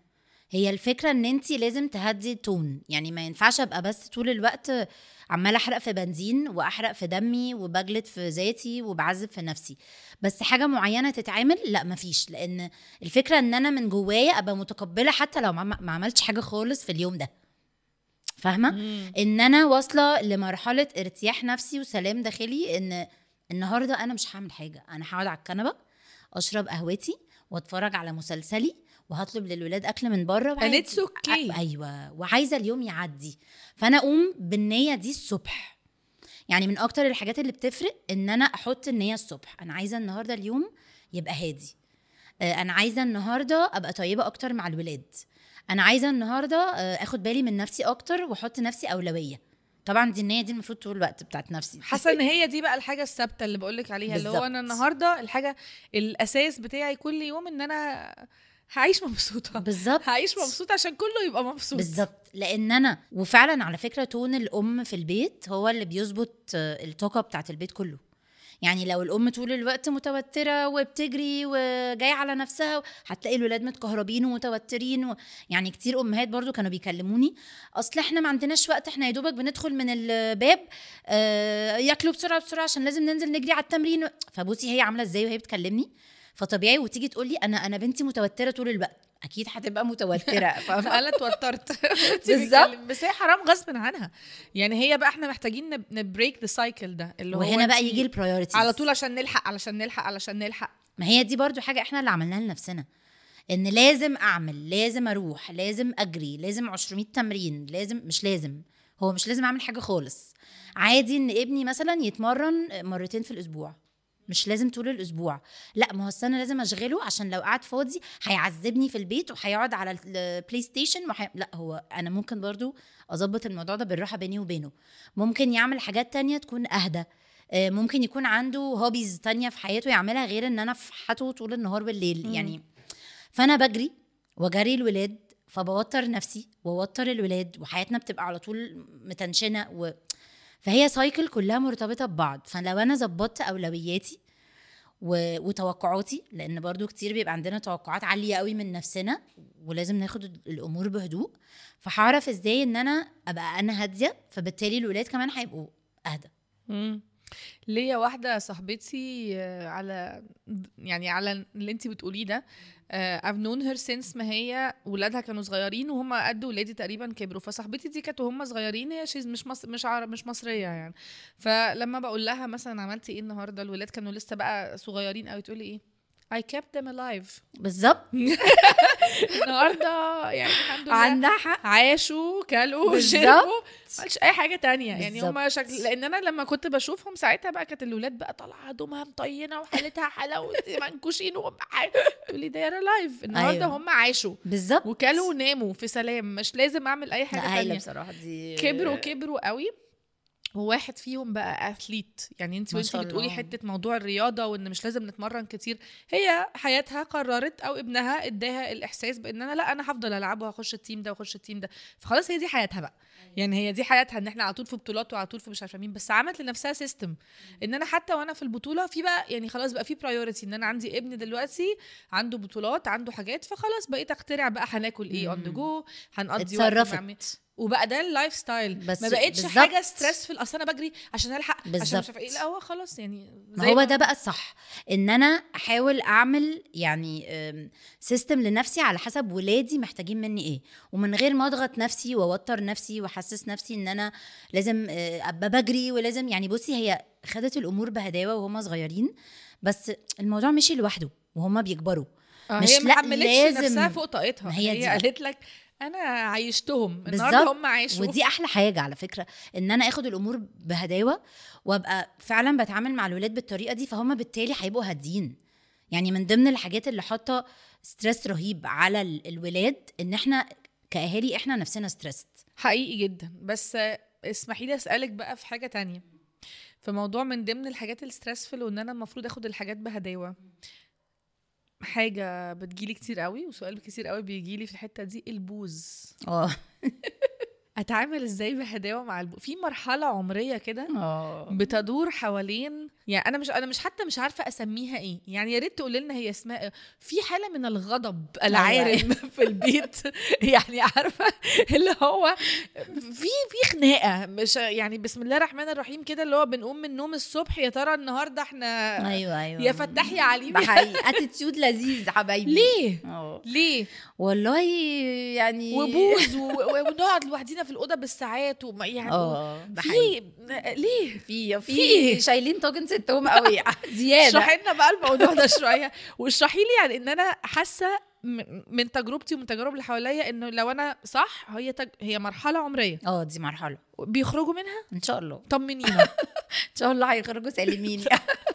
هي الفكره ان انت لازم تهدي التون يعني ما ينفعش ابقى بس طول الوقت عماله احرق في بنزين واحرق في دمي وبجلد في ذاتي وبعذب في نفسي بس حاجه معينه تتعمل لا مفيش لان الفكره ان انا من جوايا ابقى متقبله حتى لو ما ما عملتش حاجه خالص في اليوم ده فاهمه ان انا واصله لمرحله ارتياح نفسي وسلام داخلي ان النهارده انا مش هعمل حاجه انا هقعد على الكنبه اشرب قهوتي واتفرج على مسلسلي وهطلب للولاد اكل من بره And it's okay. أ- ايوه وعايزه اليوم يعدي فانا اقوم بالنيه دي الصبح يعني من اكتر الحاجات اللي بتفرق ان انا احط النيه الصبح انا عايزه النهارده اليوم يبقى هادي آه، انا عايزه النهارده ابقى طيبه اكتر مع الولاد انا عايزه النهارده آه، اخد بالي من نفسي اكتر واحط نفسي اولويه طبعا دي النيه دي المفروض طول الوقت بتاعت نفسي حاسه ان هي دي بقى الحاجه الثابته اللي بقولك عليها اللي هو بالظبط. انا النهارده الحاجه الاساس بتاعي كل يوم ان انا هعيش مبسوطه بالظبط هعيش مبسوطه عشان كله يبقى مبسوط بالظبط لان انا وفعلا على فكره تون الام في البيت هو اللي بيظبط آه، الطاقه بتاعت البيت كله يعني لو الام طول الوقت متوتره وبتجري وجايه على نفسها هتلاقي الولاد متكهربين ومتوترين و... يعني كتير امهات برضو كانوا بيكلموني اصل احنا ما عندناش وقت احنا يا دوبك بندخل من الباب آه ياكلوا بسرعه بسرعه عشان لازم ننزل نجري على التمرين فبصي هي عامله ازاي وهي بتكلمني فطبيعي وتيجي تقول لي انا انا بنتي متوتره طول الوقت اكيد هتبقى متوتره فاهمه انا اتوترت بالظبط. بس هي حرام غصب عنها يعني هي بقى احنا محتاجين نبريك ذا سايكل ده اللي هو وهنا بقى انتي يجي البرايورتيز على طول عشان نلحق علشان نلحق علشان نلحق ما هي دي برضو حاجة احنا اللي عملناها لنفسنا ان لازم اعمل لازم اروح لازم اجري لازم 200 تمرين لازم مش لازم هو مش لازم اعمل حاجة خالص عادي ان ابني مثلا يتمرن مرتين في الاسبوع مش لازم طول الاسبوع لا ما هو أصل انا لازم اشغله عشان لو قعد فاضي هيعذبني في البيت وهيقعد على البلاي ستيشن وحي... لا هو انا ممكن برضو اظبط الموضوع ده بالراحه بيني وبينه ممكن يعمل حاجات تانية تكون اهدى آه، ممكن يكون عنده هوبيز تانية في حياته يعملها غير ان انا افحته طول النهار بالليل مم. يعني فانا بجري وجري الولاد فبوتر نفسي ووتر الولاد وحياتنا بتبقى على طول متنشنه و... فهي سايكل كلها مرتبطه ببعض فلو انا ظبطت اولوياتي و... وتوقعاتي لان برضو كتير بيبقى عندنا توقعات عاليه قوي من نفسنا ولازم ناخد الامور بهدوء فهعرف ازاي ان انا ابقى انا هاديه فبالتالي الولاد كمان هيبقوا اهدى مم. ليا واحدة صاحبتي آه، على يعني على اللي انت بتقوليه ده آه، I've known her since ما هي ولادها كانوا صغيرين وهم قد ولادي تقريبا كبروا فصاحبتي دي كانت وهم صغيرين هي she's مش مصر مش عرب مش مصرية يعني فلما بقول لها مثلا عملتي ايه النهارده الولاد كانوا لسه بقى صغيرين قوي تقولي ايه I kept them alive بالظبط النهارده يعني الحمد لله عندها حق عاشوا كلوا بالظبط. شربوا مش اي حاجه تانية يعني بالظبط. هما شكل لان انا لما كنت بشوفهم ساعتها بقى كانت الولاد بقى طالعه هدومها مطينه وحالتها حلاوه منكوشين وهم تقول لي they are alive النهارده أيوة. هم عاشوا بالظبط وكلوا وناموا في سلام مش لازم اعمل اي حاجه لا هايله تانية بصراحه دي كبروا كبروا قوي وواحد فيهم بقى اثليت يعني انت ما وانت شاء بتقولي الله. حته موضوع الرياضه وان مش لازم نتمرن كتير هي حياتها قررت او ابنها اداها الاحساس بان انا لا انا هفضل العب وهخش التيم ده واخش التيم ده فخلاص هي دي حياتها بقى يعني هي دي حياتها ان احنا على طول في بطولات وعلى طول في مش عارفه مين بس عملت لنفسها سيستم ان انا حتى وانا في البطوله في بقى يعني خلاص بقى في برايورتي ان انا عندي ابن دلوقتي عنده بطولات عنده حاجات فخلاص بقيت اخترع بقى هناكل ايه اون ذا مم. جو هنقضي وقت مع مين. اتصرفت وبقى ده اللايف ستايل بس ما بقتش بالظبط. حاجه ستريسفل اصل انا بجري عشان الحق عشان مش بالظبط. عارفه ايه لا هو خلاص يعني ما هو ده بقى الصح ان انا احاول اعمل يعني سيستم لنفسي على حسب ولادي محتاجين مني ايه ومن غير ما اضغط نفسي واوتر نفسي واحسس نفسي ان انا لازم آه، ابقى بجري ولازم يعني بصي هي خدت الامور بهداوه وهم صغيرين بس الموضوع مشي لوحده وهم بيكبروا آه مش هي لا ما حملتش لازم- نفسها فوق طاقتها ما هي هي, دي. قالت لك انا عايشتهم النهارده بالظبط. هم عاشوا ودي احلى حاجه على فكره ان انا اخد الامور بهداوه وابقى فعلا بتعامل مع الولاد بالطريقه دي فهم بالتالي هيبقوا هاديين يعني من ضمن الحاجات اللي حاطه ستريس رهيب على ال- الولاد ان احنا كاهالي احنا نفسنا ستريسد حقيقي جدا بس آه، اسمحي لي اسالك بقى في حاجه تانية في موضوع من ضمن الحاجات الستريسفل وان انا المفروض اخد الحاجات بهداوه حاجه بتجيلي كتير قوي وسؤال كتير قوي بيجيلي في الحته دي البوز اه اتعامل ازاي بهداوه مع البوز في مرحله عمريه كده اه بتدور حوالين يعني انا مش انا مش حتى مش عارفه اسميها ايه يعني يا ريت تقول لنا هي اسمها إيه. في حاله من الغضب العارم في البيت يعني عارفه اللي هو في في خناقه مش يعني بسم الله الرحمن الرحيم كده اللي هو بنقوم من النوم الصبح يا ترى النهارده احنا ايوه ايوه يا فتاح يا عليم ده حقيقي اتيتيود لذيذ حبايبي ليه اه ليه والله يعني وبوز و- و- ونقعد لوحدينا في الاوضه بالساعات وما يعني اه ده حقيقي في ليه في في إيه؟ شايلين طاجن ستهم قوي زياده اشرحي لنا بقى الموضوع ده شويه واشرحي لي يعني ان انا حاسه م- من تجربتي ومن تجارب اللي حواليا انه لو انا صح هي تج... هي مرحله عمريه اه دي مرحله بيخرجوا منها ان شاء الله طمنينا ان شاء الله هيخرجوا سالمين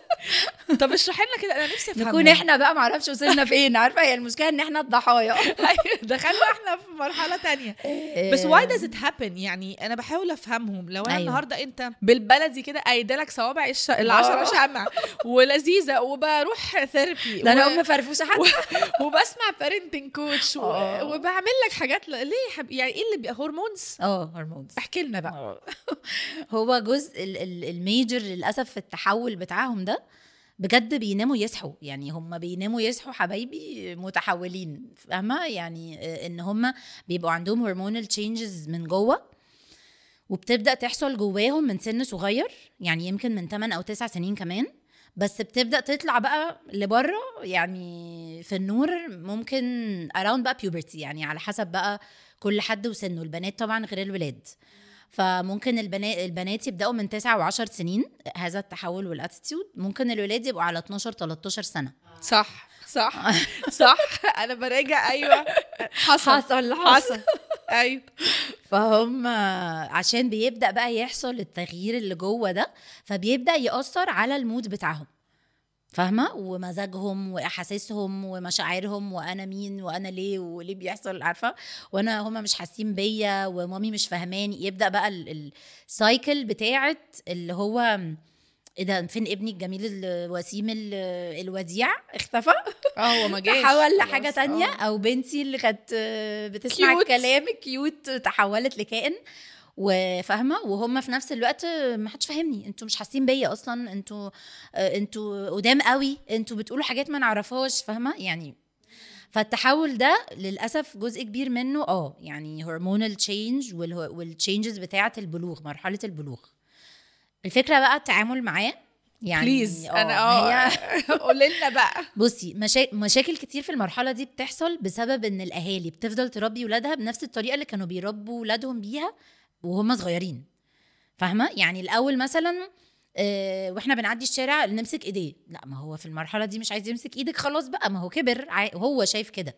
طب اشرحي لنا كده انا نفسي افهم نكون احنا بقى معرفش وصلنا فين عارفه هي المشكله ان احنا الضحايا دخلنا احنا في مرحله تانية بس واي داز ات هابن يعني انا بحاول افهمهم لو انا أيوة. أيوة. النهارده انت بالبلدي كده قايده لك صوابع الش... العشرة شمع ولذيذه وبروح ثيرابي ده انا ام فرفوشه حتى وبسمع بارنتنج كوتش و... آه. وبعمل لك حاجات ل... ليه حب... يعني ايه اللي بي... هرمونز اه هرمونز احكي لنا بقى هو جزء ال- ال- الميجر للاسف في التحول بتاعهم ده بجد بيناموا يصحوا يعني هم بيناموا يصحوا حبايبي متحولين فاهمه يعني آه، ان هم بيبقوا عندهم هرمونال تشينجز من جوه وبتبدا تحصل جواهم من سن صغير يعني يمكن من 8 او 9 سنين كمان بس بتبدا تطلع بقى لبره يعني في النور ممكن اراوند بقى بيوبرتي يعني على حسب بقى كل حد وسنه البنات طبعا غير الولاد فممكن البنات البنات يبداوا من 9 و10 سنين هذا التحول والاتيتيود ممكن الولاد يبقوا على 12 13 سنه صح صح صح انا براجع ايوه حصل حصل حصل ايوه فهم عشان بيبدا بقى يحصل التغيير اللي جوه ده فبيبدا ياثر على المود بتاعهم فاهمه ومزاجهم واحاسيسهم ومشاعرهم وانا مين وانا ليه وليه بيحصل عارفه وانا هما مش حاسين بيا ومامي مش فاهماني يبدا بقى ال- السايكل بتاعت اللي هو ايه ده فين ابني الجميل الوسيم ال- الوديع اختفى اه هو ما جاش تحول لحاجه خلاص، تانية آه. او بنتي اللي كانت آه، بتسمع Cute. الكلام كيوت تحولت لكائن وفاهمه وهم في نفس الوقت ما حدش فاهمني انتوا مش حاسين بيا اصلا انتوا آه، انتوا قدام قوي انتوا بتقولوا حاجات ما نعرفهاش فاهمه يعني فالتحول ده للاسف جزء كبير منه اه يعني هرمونال تشينج والتشينجز بتاعه البلوغ مرحله البلوغ الفكره بقى التعامل معاه يعني بليز آه، انا اه هي- قولي لنا بقى بصي مشا... مشاكل كتير في المرحله دي بتحصل بسبب ان الاهالي بتفضل تربي ولادها بنفس الطريقه اللي كانوا بيربوا ولادهم بيها وهم صغيرين فاهمه يعني الاول مثلا آه، واحنا بنعدي الشارع نمسك ايديه لا ما هو في المرحله دي مش عايز يمسك ايدك خلاص بقى ما هو كبر عا- هو شايف كده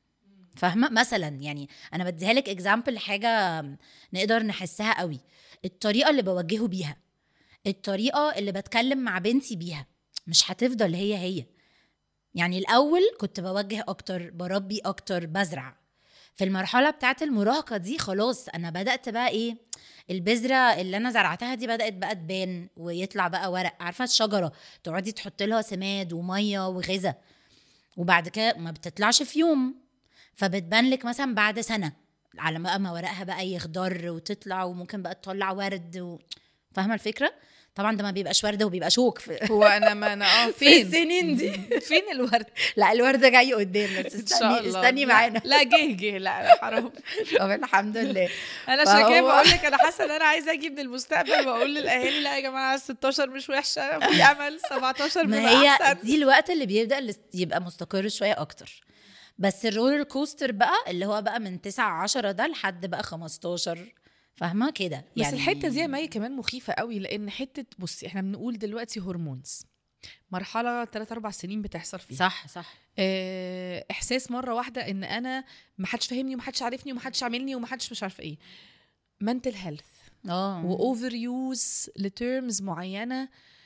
فاهمه مثلا يعني انا بديها لك اكزامبل حاجه نقدر نحسها قوي الطريقه اللي بوجهه بيها الطريقه اللي بتكلم مع بنتي بيها مش هتفضل هي هي يعني الاول كنت بوجه اكتر بربي اكتر بزرع في المرحله بتاعت المراهقه دي خلاص انا بدات بقى ايه البذره اللي انا زرعتها دي بدات بقى تبان ويطلع بقى ورق عارفه الشجره تقعدي تحط لها سماد وميه وغذاء وبعد كده ما بتطلعش في يوم فبتبان لك مثلا بعد سنه على ما ما ورقها بقى يخضر وتطلع وممكن بقى تطلع ورد و... فاهمه الفكره طبعا ده ما بيبقاش ورده وبيبقى شوك في, هو انا ما انا اه في فين السنين دي فين الورد لا الورده جاي قدام بس ان شاء استني الله استني لا- معانا لا جه جه لا لا حرام طب الحمد لله انا عشان كده فهو- بقول لك انا حاسه ان انا عايزه اجي من المستقبل واقول للاهالي لا يا جماعه 16 مش وحشه في امل 17 ما بيبقى هي احسن دي الوقت اللي بيبدا الاس- يبقى مستقر شويه اكتر بس الرولر كوستر بقى اللي هو بقى من 9 10 ده لحد بقى 15 فاهمه كده بس الحته دي يا مي كمان مخيفه قوي لان حته بصي احنا بنقول دلوقتي هرمونز مرحله 3 4 سنين بتحصل فيها صح صح آه، احساس مره واحده ان انا ما حدش فاهمني وما حدش عارفني وما حدش عاملني وما حدش مش عارفه ايه mental health اه واوفر يوز لتيرمز معينه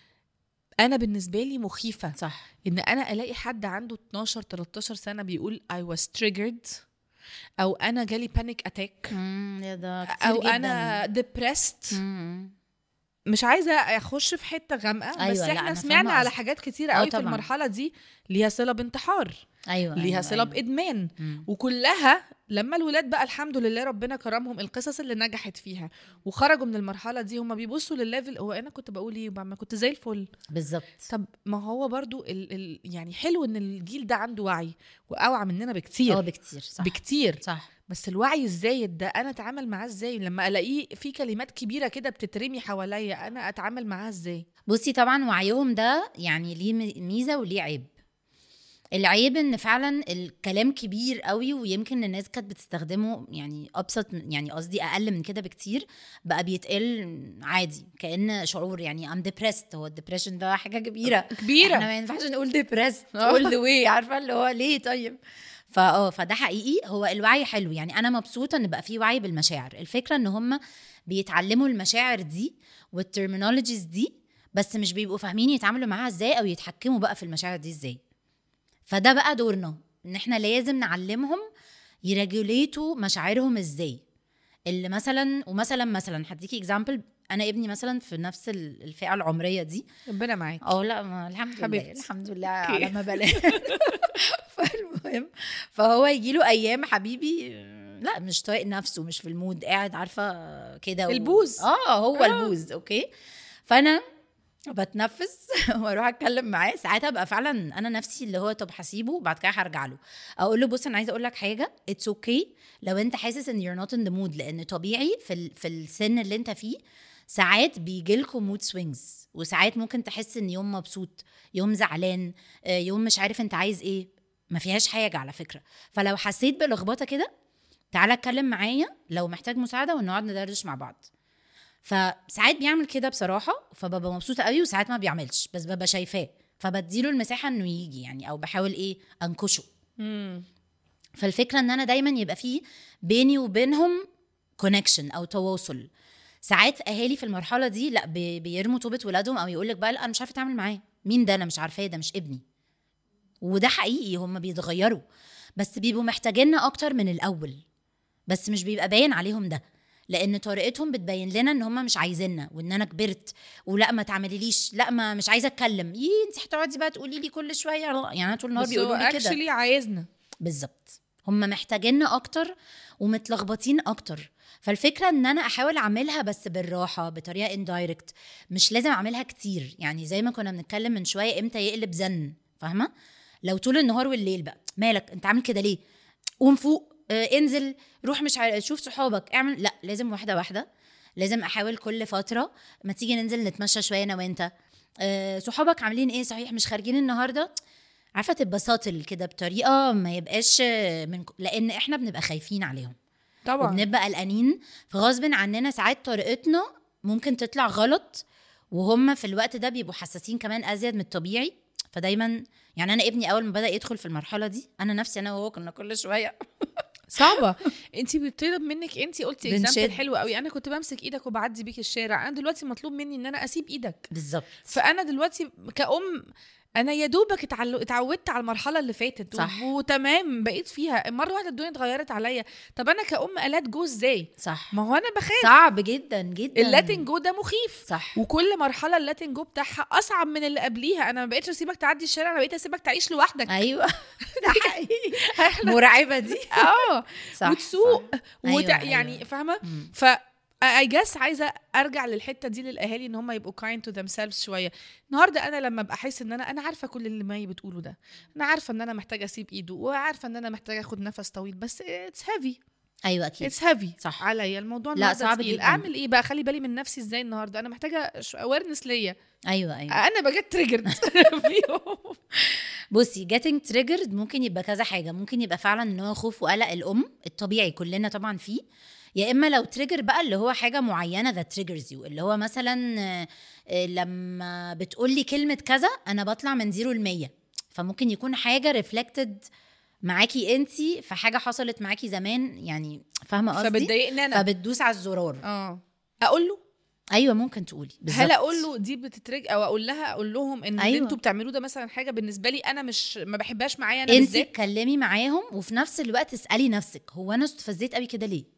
انا بالنسبه لي مخيفه صح ان انا الاقي حد عنده 12 13 سنه بيقول I was triggered او انا جالي panic attack امم يا ده كتير او جدا. انا depressed مم. مش عايزه اخش في حته غامقه أيوة، بس لا، احنا أنا سمعنا فاهمة على قصدك. حاجات كتيره آه، قوي في طبعاً. المرحله دي ليها صله بانتحار ايوه ليها أيوة، صله أيوة. بادمان مم. وكلها لما الولاد بقى الحمد لله ربنا كرمهم القصص اللي نجحت فيها وخرجوا من المرحله دي هم بيبصوا للليفل هو انا كنت بقول ايه ما كنت زي الفل بالظبط طب ما هو برضو ال ال يعني حلو ان الجيل ده عنده وعي واوعى مننا بكتير اه بكتير صح بكتير صح بس الوعي الزايد ده انا اتعامل معاه ازاي لما الاقيه في كلمات كبيره كده بتترمي حواليا انا اتعامل معاها ازاي بصي طبعا وعيهم ده يعني ليه م- ميزه وليه عيب العيب ان فعلا الكلام كبير قوي ويمكن الناس كانت بتستخدمه يعني ابسط من- يعني قصدي اقل من كده بكتير بقى بيتقال عادي كان شعور يعني ام ديبرست هو الديبريشن ده حاجه كبيره احنا كبيره ما ينفعش نقول ديبرست آه. اول ذا واي عارفه اللي هو ليه طيب فاه فده حقيقي هو الوعي حلو يعني انا مبسوطه ان بقى في وعي بالمشاعر الفكره ان هم بيتعلموا المشاعر دي والترمينولوجيز دي بس مش بيبقوا فاهمين يتعاملوا معاها ازاي او يتحكموا بقى في المشاعر دي ازاي فده بقى دورنا ان احنا لازم نعلمهم يريجوليتوا مشاعرهم ازاي اللي مثلا ومثلا مثلا هديكي اكزامبل انا ابني مثلا في نفس ال- الفئه العمريه دي ربنا معاك اه لا ما الحمد لله حبيبتي. الحمد لله أوكي. على ما بلاش فالمهم فهو يجي له ايام حبيبي لا مش طايق نفسه مش في المود قاعد عارفه كده و- البوز. اه هو آه. البوز اوكي فانا بتنفس واروح اتكلم معاه ساعتها بقى فعلا انا نفسي اللي هو طب هسيبه وبعد كده هرجع له اقول له بص انا عايزه اقول لك حاجه اتس اوكي okay لو انت حاسس ان you're not in the mood لان طبيعي في ال- في السن اللي انت فيه ساعات بيجي لكم مود سوينجز وساعات ممكن تحس ان يوم مبسوط يوم زعلان آه، يوم مش عارف انت عايز ايه ما فيهاش حاجه على فكره فلو حسيت بلخبطه كده تعالى اتكلم معايا لو محتاج مساعده ونقعد ندردش مع بعض فساعات بيعمل كده بصراحه فببقى مبسوطه قوي وساعات ما بيعملش بس ببقى شايفاه فبديله المساحه انه يجي يعني او بحاول ايه انكشه مم. فالفكره ان انا دايما يبقى في بيني وبينهم كونكشن او تواصل ساعات اهالي في المرحله دي لا بي- بيرموا طوبه ولادهم او يقول لك بقى لا انا مش عارفه اتعامل معاه مين ده انا مش عارفاه ده مش ابني وده حقيقي هم بيتغيروا بس بيبقوا محتاجيننا اكتر من الاول بس مش بيبقى باين عليهم ده لان طريقتهم بتبين لنا ان هم مش عايزيننا وان انا كبرت ولا ما تعمليليش لا ما مش عايزه اتكلم يي انت هتقعدي بقى تقولي لي كل شويه لا، يعني انا طول النهار بس هو بيقولوا لي كده اكشلي عايزنا بالظبط هم محتاجيننا اكتر ومتلخبطين اكتر فالفكره ان انا احاول اعملها بس بالراحه بطريقه اندايركت مش لازم اعملها كتير يعني زي ما كنا بنتكلم من شويه امتى يقلب زن فاهمه لو طول النهار والليل بقى مالك انت عامل كده ليه قوم فوق آه انزل روح مش عارف شوف صحابك اعمل لا لازم واحده واحده لازم احاول كل فتره ما تيجي ننزل نتمشى شويه انا وانت آه صحابك عاملين ايه صحيح مش خارجين النهارده عارفه تبقى ساطل كده بطريقه ما يبقاش من لان احنا بنبقى خايفين عليهم طبعا وبنبقى قلقانين فغصب عننا ساعات طريقتنا ممكن تطلع غلط وهم في الوقت ده بيبقوا حساسين كمان ازيد من الطبيعي فدايما يعني انا ابني اول ما بدا يدخل في المرحله دي انا نفسي انا وهو كنا كل شويه صعبه انت بيطلب منك انت قلتي بنشد. اكزامبل حلو قوي انا كنت بمسك ايدك وبعدي بيك الشارع انا دلوقتي مطلوب مني ان انا اسيب ايدك بالظبط فانا دلوقتي كأم انا يا دوبك اتعلو- اتعودت على المرحله اللي فاتت صح. وتمام بقيت فيها مره واحده الدنيا اتغيرت عليا طب انا كأم الات جو ازاي صح ما هو انا بخاف صعب جدا جدا اللاتن جو ده مخيف صح وكل مرحله اللاتن جو بتاعها اصعب من اللي قبليها انا ما بقتش اسيبك تعدي الشارع انا بقيت اسيبك تعيش لوحدك ايوه ده حقيقي مرعبه دي اه صح وتسوق صح. وت... أيوة، يعني أيوة. فاهمه مم. ف اي جاس عايزه ارجع للحته دي للاهالي ان هم يبقوا kind to themselves شويه النهارده انا لما ابقى احس ان انا انا عارفه كل اللي ماي بتقوله ده انا عارفه ان انا محتاجه اسيب ايده وعارفه ان انا محتاجه اخد نفس طويل بس اتس هيفي ايوه اكيد اتس هيفي صح. عليا الموضوع لا، النهارده صعب تقيل. جداً. اعمل ايه بقى اخلي بالي من نفسي ازاي النهارده انا محتاجه اويرنس ليا ايوه ايوه انا بجد تريجرد فيهم بصي getting triggered ممكن يبقى كذا حاجه ممكن يبقى فعلا ان هو خوف وقلق الام الطبيعي كلنا طبعا فيه يا اما لو تريجر بقى اللي هو حاجه معينه that triggers you اللي هو مثلا آه، آه، لما بتقول لي كلمه كذا انا بطلع من زيرو ل 100 فممكن يكون حاجه ريفلكتد معاكي انتي في حاجه حصلت معاكي زمان يعني فاهمه قصدي فبتضايقني انا فبتدوس على الزرار اه اقول له ايوه ممكن تقولي بالظبط هل اقول له دي بتترج او اقول لها اقول لهم ان أيوة. أيوة. اللي انتوا بتعملوه ده مثلا حاجه بالنسبه لي انا مش ما بحبهاش معايا انا انت بالذات اتكلمي معاهم وفي نفس الوقت اسالي نفسك هو انا استفزيت قوي كده ليه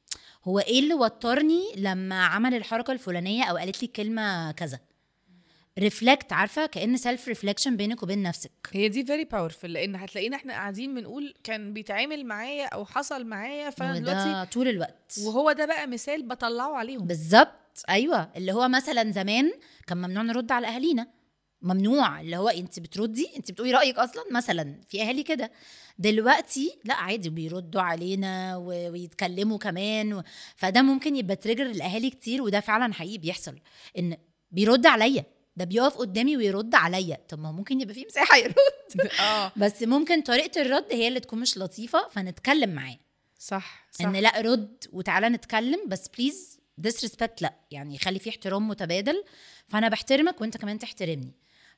هو ايه اللي وترني لما عمل الحركه الفلانيه او قالت لي كلمه كذا ريفلكت عارفه كان سيلف ريفليكشن بينك وبين نفسك هي دي فيري باورفul لان هتلاقينا احنا قاعدين بنقول كان بيتعامل معايا او حصل معايا فانا دلوقتي وده طول الوقت وهو ده بقى مثال بطلعه عليهم بالظبط ايوه اللي هو مثلا زمان كان ممنوع نرد على اهالينا ممنوع اللي هو انت بتردي انت بتقولي رايك اصلا مثلا في اهالي كده دلوقتي لا عادي بيردوا علينا و- ويتكلموا كمان و... فده ممكن يبقى تريجر الاهالي كتير وده فعلا حقيقي بيحصل ان بيرد عليا ده بيقف قدامي ويرد عليا طب ما هو ممكن يبقى فيه مساحه يرد اه بس ممكن طريقه الرد هي اللي تكون مش لطيفه فنتكلم معاه صح صح ان لا رد وتعالى نتكلم بس بليز disrespect لا يعني خلي في احترام متبادل فانا بحترمك وانت كمان تحترمني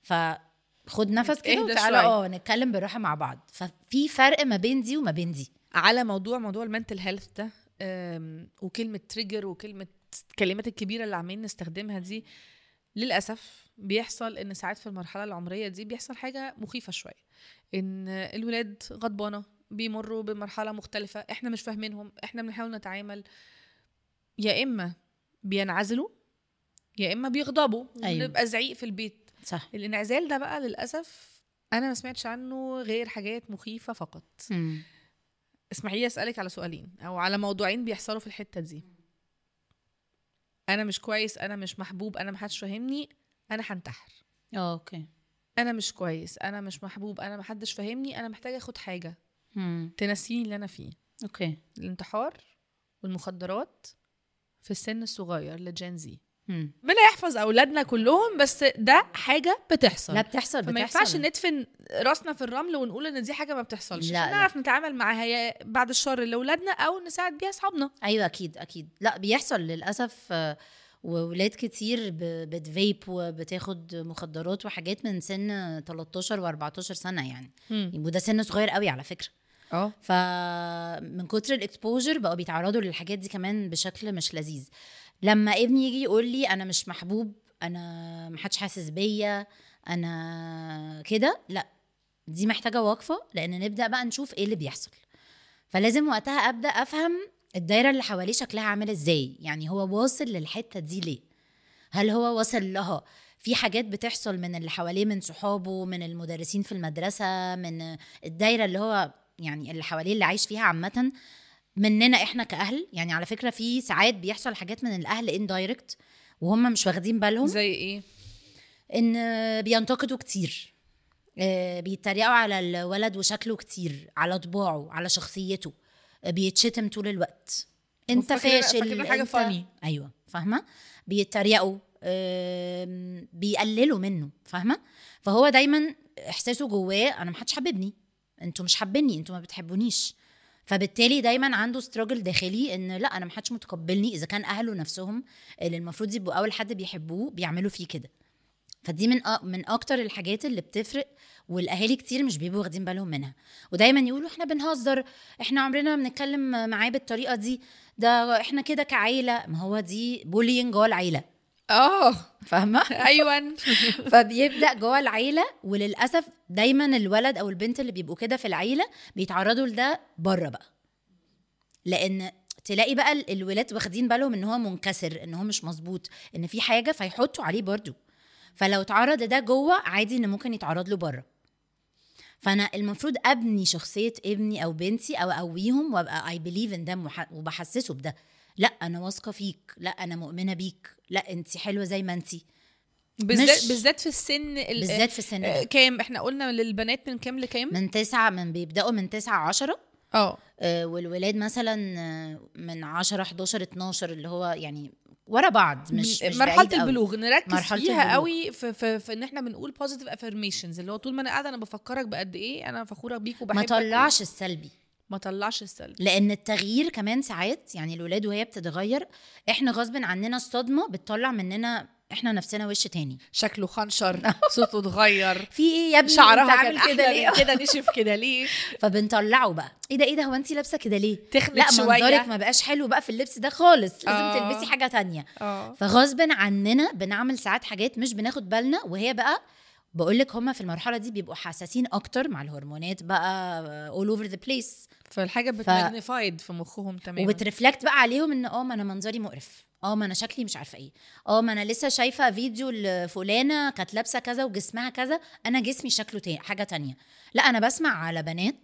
فخد نفس كده اهدى وتعالى شوية. اه نتكلم بالراحه مع بعض ففي فرق ما بين دي وما بين دي على موضوع موضوع المنتل هيلث ده أم، وكلمه تريجر وكلمه الكلمات الكبيره اللي عمالين نستخدمها دي للاسف بيحصل ان ساعات في المرحله العمريه دي بيحصل حاجه مخيفه شويه ان الولاد غضبانه بيمروا بمرحله مختلفه احنا مش فاهمينهم احنا بنحاول نتعامل يا اما بينعزلوا يا اما بيغضبوا أيوة. ويبقى زعيق في البيت صح الانعزال ده بقى للاسف انا ما سمعتش عنه غير حاجات مخيفه فقط اسمحي لي اسالك على سؤالين او على موضوعين بيحصلوا في الحته دي انا مش كويس انا مش محبوب انا محدش فاهمني انا هنتحر اه اوكي انا مش كويس انا مش محبوب انا محدش فاهمني انا محتاجه اخد حاجه مم. تنسيني اللي انا فيه اوكي الانتحار والمخدرات في السن الصغير لجين زي مم. ربنا يحفظ اولادنا كلهم بس ده حاجه بتحصل لا بتحصل فما بتحصل ينفعش ندفن راسنا في الرمل ونقول ان دي حاجه ما بتحصلش لا، عشان لا. نعرف نتعامل معاها يا بعد الشر لاولادنا او نساعد بيها اصحابنا ايوه اكيد اكيد لا بيحصل للاسف آه، وولاد كتير ب- بتفيب وبتاخد مخدرات وحاجات من سن 13 و14 سنه يعني وده سن صغير قوي على فكره اه فمن كتر الاكسبوجر بقوا بيتعرضوا للحاجات دي كمان بشكل مش لذيذ لما ابني يجي يقول لي انا مش محبوب انا محدش حاسس بيا انا كده لا دي محتاجه وقفه لان نبدا بقى نشوف ايه اللي بيحصل فلازم وقتها ابدا افهم الدايره اللي حواليه شكلها عامل ازاي يعني هو واصل للحته دي ليه هل هو وصل لها في حاجات بتحصل من اللي حواليه من صحابه من المدرسين في المدرسه من الدايره اللي هو يعني اللي حواليه اللي عايش فيها عامه مننا احنا كاهل يعني على فكره في ساعات بيحصل حاجات من الاهل اندايركت وهم مش واخدين بالهم زي ايه ان بينتقدوا كتير آه، بيتريقوا على الولد وشكله كتير على طباعه على شخصيته آه، بيتشتم طول الوقت انت وفاكرين- فاشل فاكرين حاجة انت funny. ايوه فاهمه بيتريقوا آم، بيقللوا منه فاهمه فهو دايما احساسه جواه انا محدش حاببني انتوا مش حابيني انتوا ما بتحبونيش فبالتالي دايما عنده ستراجل داخلي ان لا انا محدش متقبلني اذا كان اهله نفسهم اللي المفروض يبقوا اول حد بيحبوه بيعملوا فيه كده فدي من أ- من اكتر الحاجات اللي بتفرق والاهالي كتير مش بيبقوا واخدين بالهم منها ودايما يقولوا احنا بنهزر احنا عمرنا ما بنتكلم معاه بالطريقه دي ده احنا كده كعيله ما هو دي بولينج جوه العيله اه فاهمه ايوه فبيبدا جوه العيله وللاسف دايما الولد او البنت اللي بيبقوا كده في العيله بيتعرضوا لده بره بقى لان تلاقي بقى ال- الولاد واخدين بالهم ان هو منكسر ان هو مش مظبوط ان في حاجه فيحطوا عليه برضو فلو اتعرض ده جوه عادي ان ممكن يتعرض له بره فانا المفروض ابني شخصيه ابني او بنتي او اقويهم وابقى اي بليف ان ده وبحسسه بده لا انا واثقه فيك لا انا مؤمنه بيك لا انت حلوه زي ما انت بالذات مش- بالذات في السن ال- بالذات في السن آه، ده كام احنا قلنا للبنات من كام لكام من تسعة من بيبدأوا من تسعة عشرة اه آه، والولاد مثلا آه، من 10 11 12 اللي هو يعني ورا بعض مش, مش مرحله بعيد قوي. البلوغ نركز مرحلة فيها البلوغ. قوي في, في, في ان احنا بنقول بوزيتيف افirmations اللي هو طول ما انا قاعده انا بفكرك بقد ايه انا فخوره بيك وبحبك ما طلعش السلبي ما طلعش السلبي لان التغيير كمان ساعات يعني الولاد وهي بتتغير احنا غصب عننا الصدمه بتطلع مننا احنا نفسنا وش تاني شكله خنشر صوته اتغير في ايه يا ابني شعرها انت كان عامل احلى كده ليه من كده نشف كده ليه فبنطلعه بقى ايه ده ايه ده هو انت لابسه كده ليه تخنت لا شويه منظرك ما بقاش حلو بقى في اللبس ده خالص لازم آه. تلبسي حاجه تانية اه فغصب عننا بنعمل ساعات حاجات مش بناخد بالنا وهي بقى بقول لك هما في المرحله دي بيبقوا حساسين اكتر مع الهرمونات بقى all over the place فالحاجه بتماجنيفايد في مخهم تماما وبترفلكت بقى عليهم ان اه ما انا منظري مقرف اه ما انا شكلي مش عارفه ايه اه ما انا لسه شايفه فيديو لفلانه كانت لابسه كذا وجسمها كذا انا جسمي شكله تاني حاجه تانية لا انا بسمع على بنات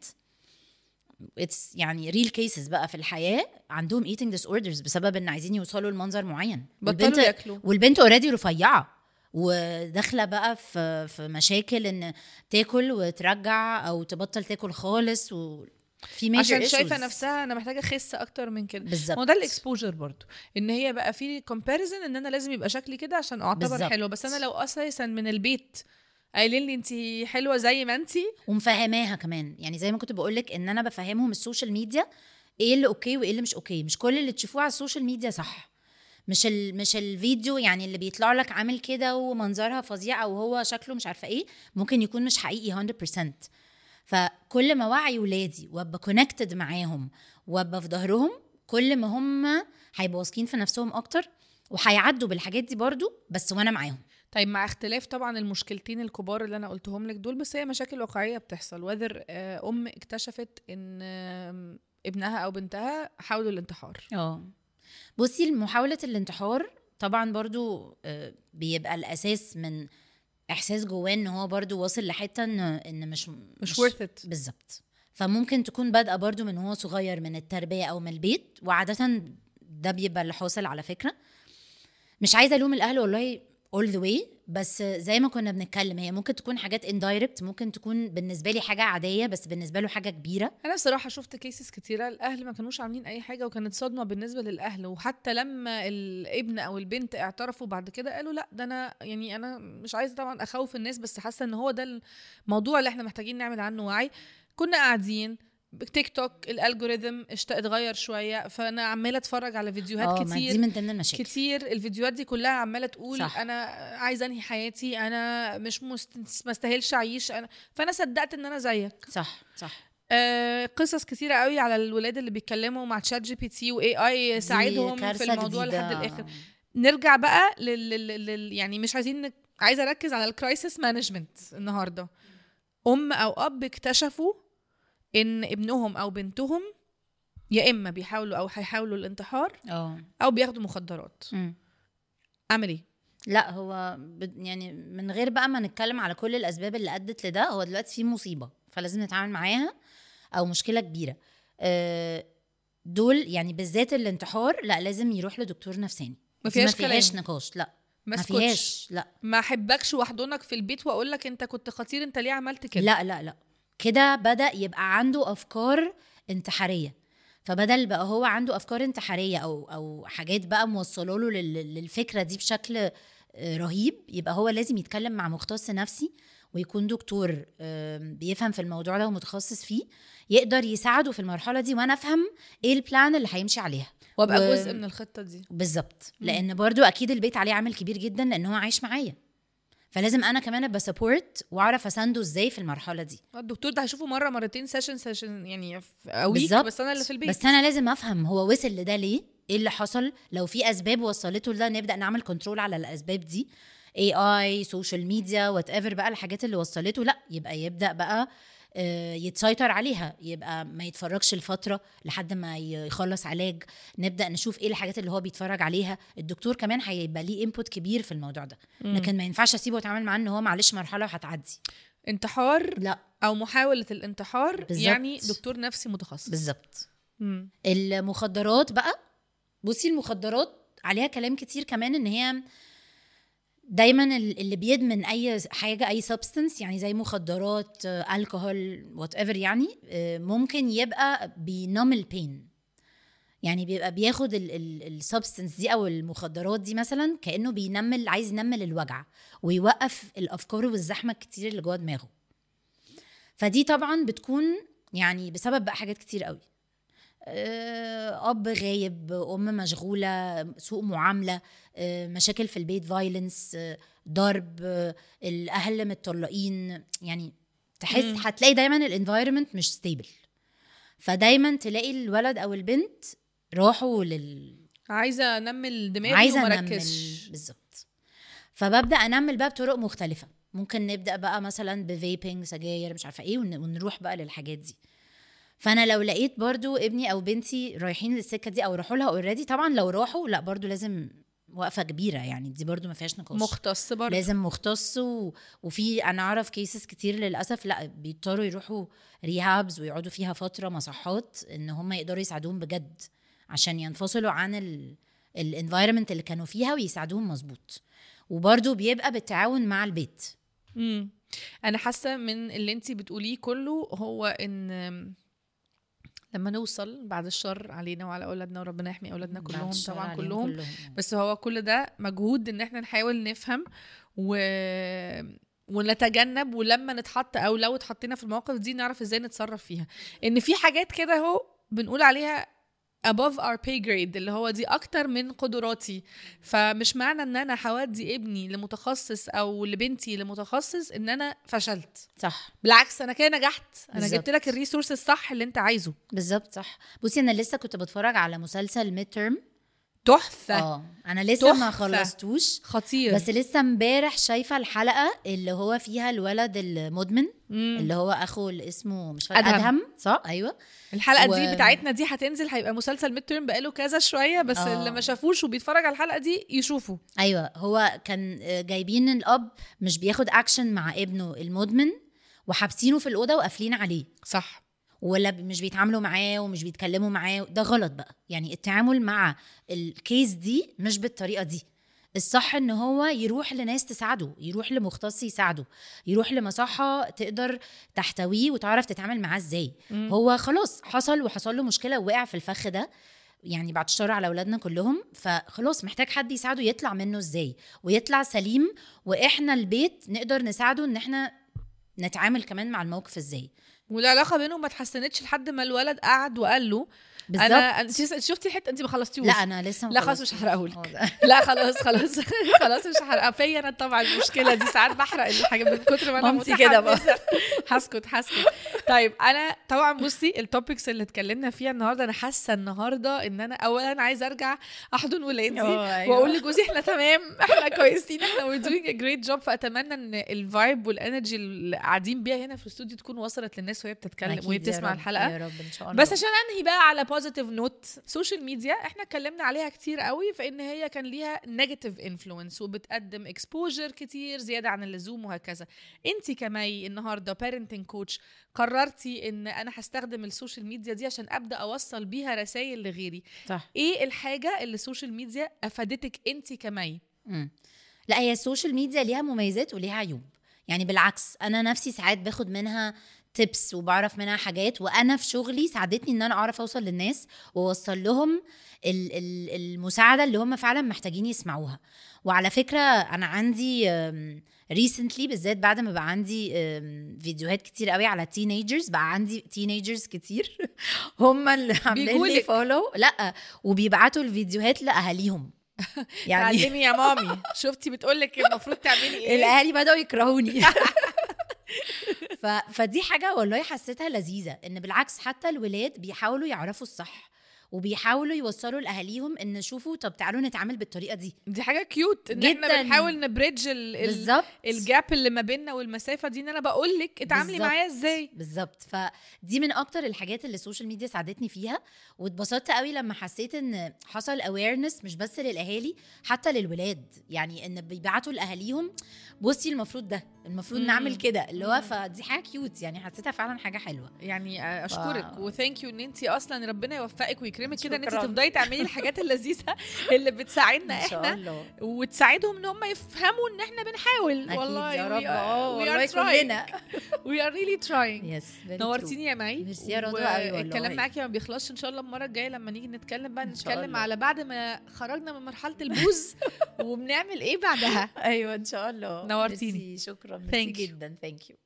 اتس يعني ريل كيسز بقى في الحياه عندهم ايتنج ديس اوردرز بسبب ان عايزين يوصلوا لمنظر معين بطلوا ياكلوا والبنت اوريدي رفيعه وداخله بقى في في مشاكل ان تاكل وترجع او تبطل تاكل خالص وفي major عشان issues. شايفه نفسها انا محتاجه اخس اكتر من كده بالظبط ما هو ده الاكسبوجر برضو ان هي بقى في كومباريزن ان انا لازم يبقى شكلي كده عشان اعتبر بالظبط. حلوه بس انا لو اساسا من البيت قايلين لي انت حلوه زي ما انت ومفهماها كمان يعني زي ما كنت بقول لك ان انا بفهمهم السوشيال ميديا ايه اللي اوكي وايه اللي مش اوكي مش كل اللي تشوفوه على السوشيال ميديا صح مش ال... مش الفيديو يعني اللي بيطلع لك عامل كده ومنظرها فظيع او هو شكله مش عارفه ايه ممكن يكون مش حقيقي 100% فكل ما وعي ولادي وابقى كونكتد معاهم وابقى في ظهرهم كل ما هم هيبقوا واثقين في نفسهم اكتر وهيعدوا بالحاجات دي برضو بس وانا معاهم طيب مع اختلاف طبعا المشكلتين الكبار اللي انا قلتهم لك دول بس هي مشاكل واقعيه بتحصل وذر ام اكتشفت ان آم، ابنها او بنتها حاولوا الانتحار اه بصي محاولة الانتحار طبعا برضو آه، بيبقى الأساس من إحساس جواه إن هو برضو واصل لحتة إن إن مش مش worth it. بالظبط فممكن تكون بادئة برضو من هو صغير من التربية أو من البيت وعادة ده بيبقى اللي حاصل على فكرة مش عايزة ألوم الأهل والله all the way بس زي ما كنا بنتكلم هي ممكن تكون حاجات indirect ممكن تكون بالنسبة لي حاجة عادية بس بالنسبة له حاجة كبيرة انا بصراحه شفت كيسز كتيره الاهل ما كانوش عاملين اي حاجه وكانت صدمه بالنسبه للاهل وحتى لما الابن او البنت اعترفوا بعد كده قالوا لا ده انا يعني انا مش عايزه طبعا اخوف الناس بس حاسه ان هو ده الموضوع اللي احنا محتاجين نعمل عنه وعي كنا قاعدين تيك توك الالجوريثم اشت- اتغير شويه فانا عماله اتفرج على فيديوهات اه ما دي كتير من ضمن المشاكل كتير الفيديوهات دي كلها عماله تقول صح. صح. انا عايزه انهي حياتي انا مش مست... ما استاهلش اعيش انا فانا صدقت ان انا زيك صح صح آه، قصص كتيرة قوي على الولاد اللي بيتكلموا مع تشات جي بي تي واي اي دي يساعدهم في كارثة الموضوع جديدة. لحد الاخر نرجع بقى لل... لل... لل... يعني مش عايزين نك... عايزه اركز على الكرايسيس مانجمنت النهارده ام او اب اكتشفوا ان ابنهم او بنتهم يا اما بيحاولوا او هيحاولوا الانتحار اه او بياخدوا مخدرات مم. اعمل ايه لا هو بد- يعني من غير بقى ما نتكلم على كل الاسباب اللي ادت لده هو دلوقتي في مصيبه فلازم نتعامل معاها او مشكله كبيره آه، دول يعني بالذات الانتحار لا لازم يروح لدكتور نفساني ما دي فيهاش ما فيهاش كلام. نقاش لا ما ما اسكتش فيهاش لا ما احبكش واحضنك في البيت واقول لك انت كنت خطير انت ليه عملت كده لا لا لا كده بدا يبقى عنده افكار انتحاريه فبدل بقى هو عنده افكار انتحاريه او او حاجات بقى موصله له لل- للفكره دي بشكل آه، رهيب يبقى هو لازم يتكلم مع مختص نفسي ويكون دكتور آم، بيفهم في الموضوع ده ومتخصص فيه يقدر يساعده في المرحله دي وانا افهم ايه البلان اللي هيمشي عليها وابقى و- جزء من الخطه دي بالظبط لان برضو اكيد البيت عليه عامل كبير جدا لان هو عايش معايا فلازم انا كمان ابقى سبورت واعرف اسانده ازاي في المرحله دي الدكتور ده هشوفه مره مرتين سيشن سيشن يعني في اويك بالظبط. بس انا اللي في البيت بس انا لازم افهم هو وصل لده ليه ايه اللي حصل لو في اسباب وصلته لده نبدا نعمل كنترول على الاسباب دي اي اي سوشيال ميديا وات ايفر بقى الحاجات اللي وصلته لا يبقى يبدا بقى آه، يتسيطر عليها يبقى ما يتفرجش الفترة لحد ما يخلص علاج نبدأ نشوف ايه الحاجات اللي هو بيتفرج عليها الدكتور كمان هيبقى ليه انبوت كبير في الموضوع ده لكن ما ينفعش اسيبه واتعامل معاه ان هو معلش مرحلة وهتعدي انتحار لا او محاوله الانتحار بالظبط. يعني دكتور نفسي متخصص بالظبط مم. المخدرات بقى بصي المخدرات عليها كلام كتير كمان ان هي دايما ال- اللي بيدمن اي حاجه اي سبستنس يعني زي مخدرات آه، الكحول وات ايفر يعني آه، ممكن يبقى بينم البين يعني بيبقى بياخد السبستنس دي او المخدرات دي مثلا كانه بينمل عايز ينمل الوجع ويوقف الافكار والزحمه الكتير اللي جوه دماغه فدي طبعا بتكون يعني بسبب بقى حاجات كتير قوي آه، اب غايب ام مشغوله سوء معامله آه، مشاكل في البيت فايلنس ضرب آه، الاهل متطلقين يعني تحس مم. هتلاقي دايما الانفايرمنت مش ستيبل فدايما تلاقي الولد او البنت راحوا لل عايزه انمل دماغي عايزه وما انمل اركزش بالظبط فببدا انمل بقى بطرق مختلفه ممكن نبدا بقى مثلا بفيبنج سجاير مش عارفه ايه ون- ونروح بقى للحاجات دي فانا لو لقيت برضو ابني او بنتي رايحين للسكه دي او راحوا لها اوريدي طبعا لو راحوا لا برضو لازم وقفه كبيره يعني دي برضو ما فيهاش نقاش مختص برضه لازم مختص و... وفي انا اعرف كيسز كتير للاسف لا بيضطروا يروحوا ريهابز ويقعدوا فيها فتره مصحات ان هم يقدروا يساعدوهم بجد عشان ينفصلوا عن الانفايرمنت اللي كانوا فيها ويساعدوهم مظبوط وبرضه بيبقى بالتعاون مع البيت امم انا حاسه من اللي انت بتقوليه كله هو ان لما نوصل بعد الشر علينا وعلى اولادنا وربنا يحمي اولادنا بعد كلهم الشر طبعا عليهم كلهم بس هو كل ده مجهود ان احنا نحاول نفهم و ونتجنب ولما نتحط او لو اتحطينا في المواقف دي نعرف ازاي نتصرف فيها ان في حاجات كده اهو بنقول عليها above our pay grade اللي هو دي اكتر من قدراتي فمش معنى ان انا هودي ابني لمتخصص او لبنتي لمتخصص ان انا فشلت صح بالعكس انا كده نجحت انا بالظبط. جبت لك الريسورس الصح اللي انت عايزه بالظبط صح بصي انا لسه كنت بتفرج على مسلسل ميد ترم تحفه اه انا لسه ما تحفة. خلصتوش خطير بس لسه امبارح شايفه الحلقه اللي هو فيها الولد المدمن مم. اللي هو اخو اللي اسمه مش فاكره أدهم. ادهم صح ايوه الحلقه و- دي بتاعتنا دي هتنزل هيبقى مسلسل ميد تيرم بقاله كذا شويه بس آه. اللي ما شافوش وبيتفرج على الحلقه دي يشوفوا ايوه هو كان آه، جايبين الاب مش بياخد اكشن مع ابنه المدمن وحابسينه في الاوضه وقافلين عليه صح ولا ب- مش بيتعاملوا معاه ومش بيتكلموا معاه ده غلط بقى يعني التعامل مع الكيس دي مش بالطريقه دي الصح ان هو يروح لناس تساعده يروح لمختص يساعده يروح لمصحه تقدر تحتويه وتعرف تتعامل معاه ازاي مم. هو خلاص حصل وحصل له مشكله ووقع في الفخ ده يعني بعد الشر على اولادنا كلهم فخلاص محتاج حد يساعده يطلع منه ازاي ويطلع سليم واحنا البيت نقدر نساعده ان احنا نتعامل كمان مع الموقف ازاي والعلاقه بينهم ما اتحسنتش لحد ما الولد قعد وقال له بالظبط انا انت شفتي الحته انت ما خلصتيهوش لا انا لسه ما لا خلاص خلصتش. مش هحرقهولك. آه، ده. لا خلاص خلاص خلاص مش هحرقها فيا انا طبعا المشكله دي ساعات بحرق الحاجه من كتر ما انا مامتي كده بقى. متحمسة. هسكت هسكت طيب انا طبعا بصي التوبكس اللي اتكلمنا فيها النهارده انا حاسه النهارده ان انا اولا عايزه ارجع احضن ولادي آه، أيوة. واقول لجوزي احنا تمام احنا كويسين احنا we're doing a great job فاتمنى ان الفايب والانرجي اللي قاعدين بيها هنا في الاستوديو تكون وصلت للناس وهي بتتكلم أكيد وهي يا بتسمع رب، الحلقه يا رب ان شاء الله بس عشان انهي بقى على بوزيتيف نوت سوشيال ميديا احنا اتكلمنا عليها كتير قوي فان هي كان ليها نيجاتيف انفلونس وبتقدم اكسبوجر كتير زياده عن اللزوم وهكذا انت كمي النهارده بارنتنج كوتش قررتي ان انا هستخدم السوشيال ميديا دي عشان ابدا اوصل بيها رسائل لغيري صح ايه الحاجه اللي السوشيال ميديا افادتك انت كمي مم. لا هي السوشيال ميديا ليها مميزات وليها عيوب يعني بالعكس انا نفسي ساعات باخد منها تيبس وبعرف منها حاجات وانا في شغلي ساعدتني ان انا اعرف اوصل للناس واوصل لهم ال- ال- المساعده اللي هم فعلا محتاجين يسمعوها وعلى فكره انا عندي ريسنتلي بالذات بعد ما بقى عندي أم، فيديوهات كتير قوي على تينيجرز بقى عندي تينيجرز كتير هم اللي عاملين لي بيجولك. فولو لا وبيبعتوا الفيديوهات لاهاليهم يعني تعلمي يا مامي شفتي بتقولك المفروض تعملي ايه الاهالي بداوا يكرهوني ف... فدي حاجه والله حسيتها لذيذه ان بالعكس حتى الولاد بيحاولوا يعرفوا الصح وبيحاولوا يوصلوا لاهاليهم ان شوفوا طب تعالوا نتعامل بالطريقه دي دي حاجه كيوت ان احنا جداً. بنحاول نبريدج ال- ال- بالظبط الجاب اللي ما بيننا والمسافه دي ان انا بقول لك اتعاملي بالظبط. معايا ازاي بالظبط فدي من اكتر الحاجات اللي السوشيال ميديا ساعدتني فيها واتبسطت قوي لما حسيت ان حصل اويرنس مش بس للاهالي حتى للولاد يعني ان بيبعتوا لاهاليهم بصي المفروض ده المفروض مم. نعمل كده اللي هو مم. فدي حاجه كيوت يعني حسيتها فعلا حاجه حلوه يعني اشكرك ف- وثانك يو ان انت اصلا ربنا يوفقك ويكرمك كده ان انت شكراً. تفضلي تعملي الحاجات اللذيذه اللي بتساعدنا ان شاء احنا الله وتساعدهم ان هم يفهموا ان احنا بنحاول اكيد والله يا we رب are- اه we والله are trying. كلنا we are really trying يس نورتيني يا مي ميرسي يا رضوى قوي والله. الكلام معاكي ما بيخلصش ان شاء الله المره الجايه لما نيجي نتكلم بقى إن شاء نتكلم الله. على بعد ما خرجنا من مرحله البوز وبنعمل ايه بعدها ايوه ان شاء الله نورتيني. ميرسي، شكرا ميرسي Thank you. جدا ثانك يو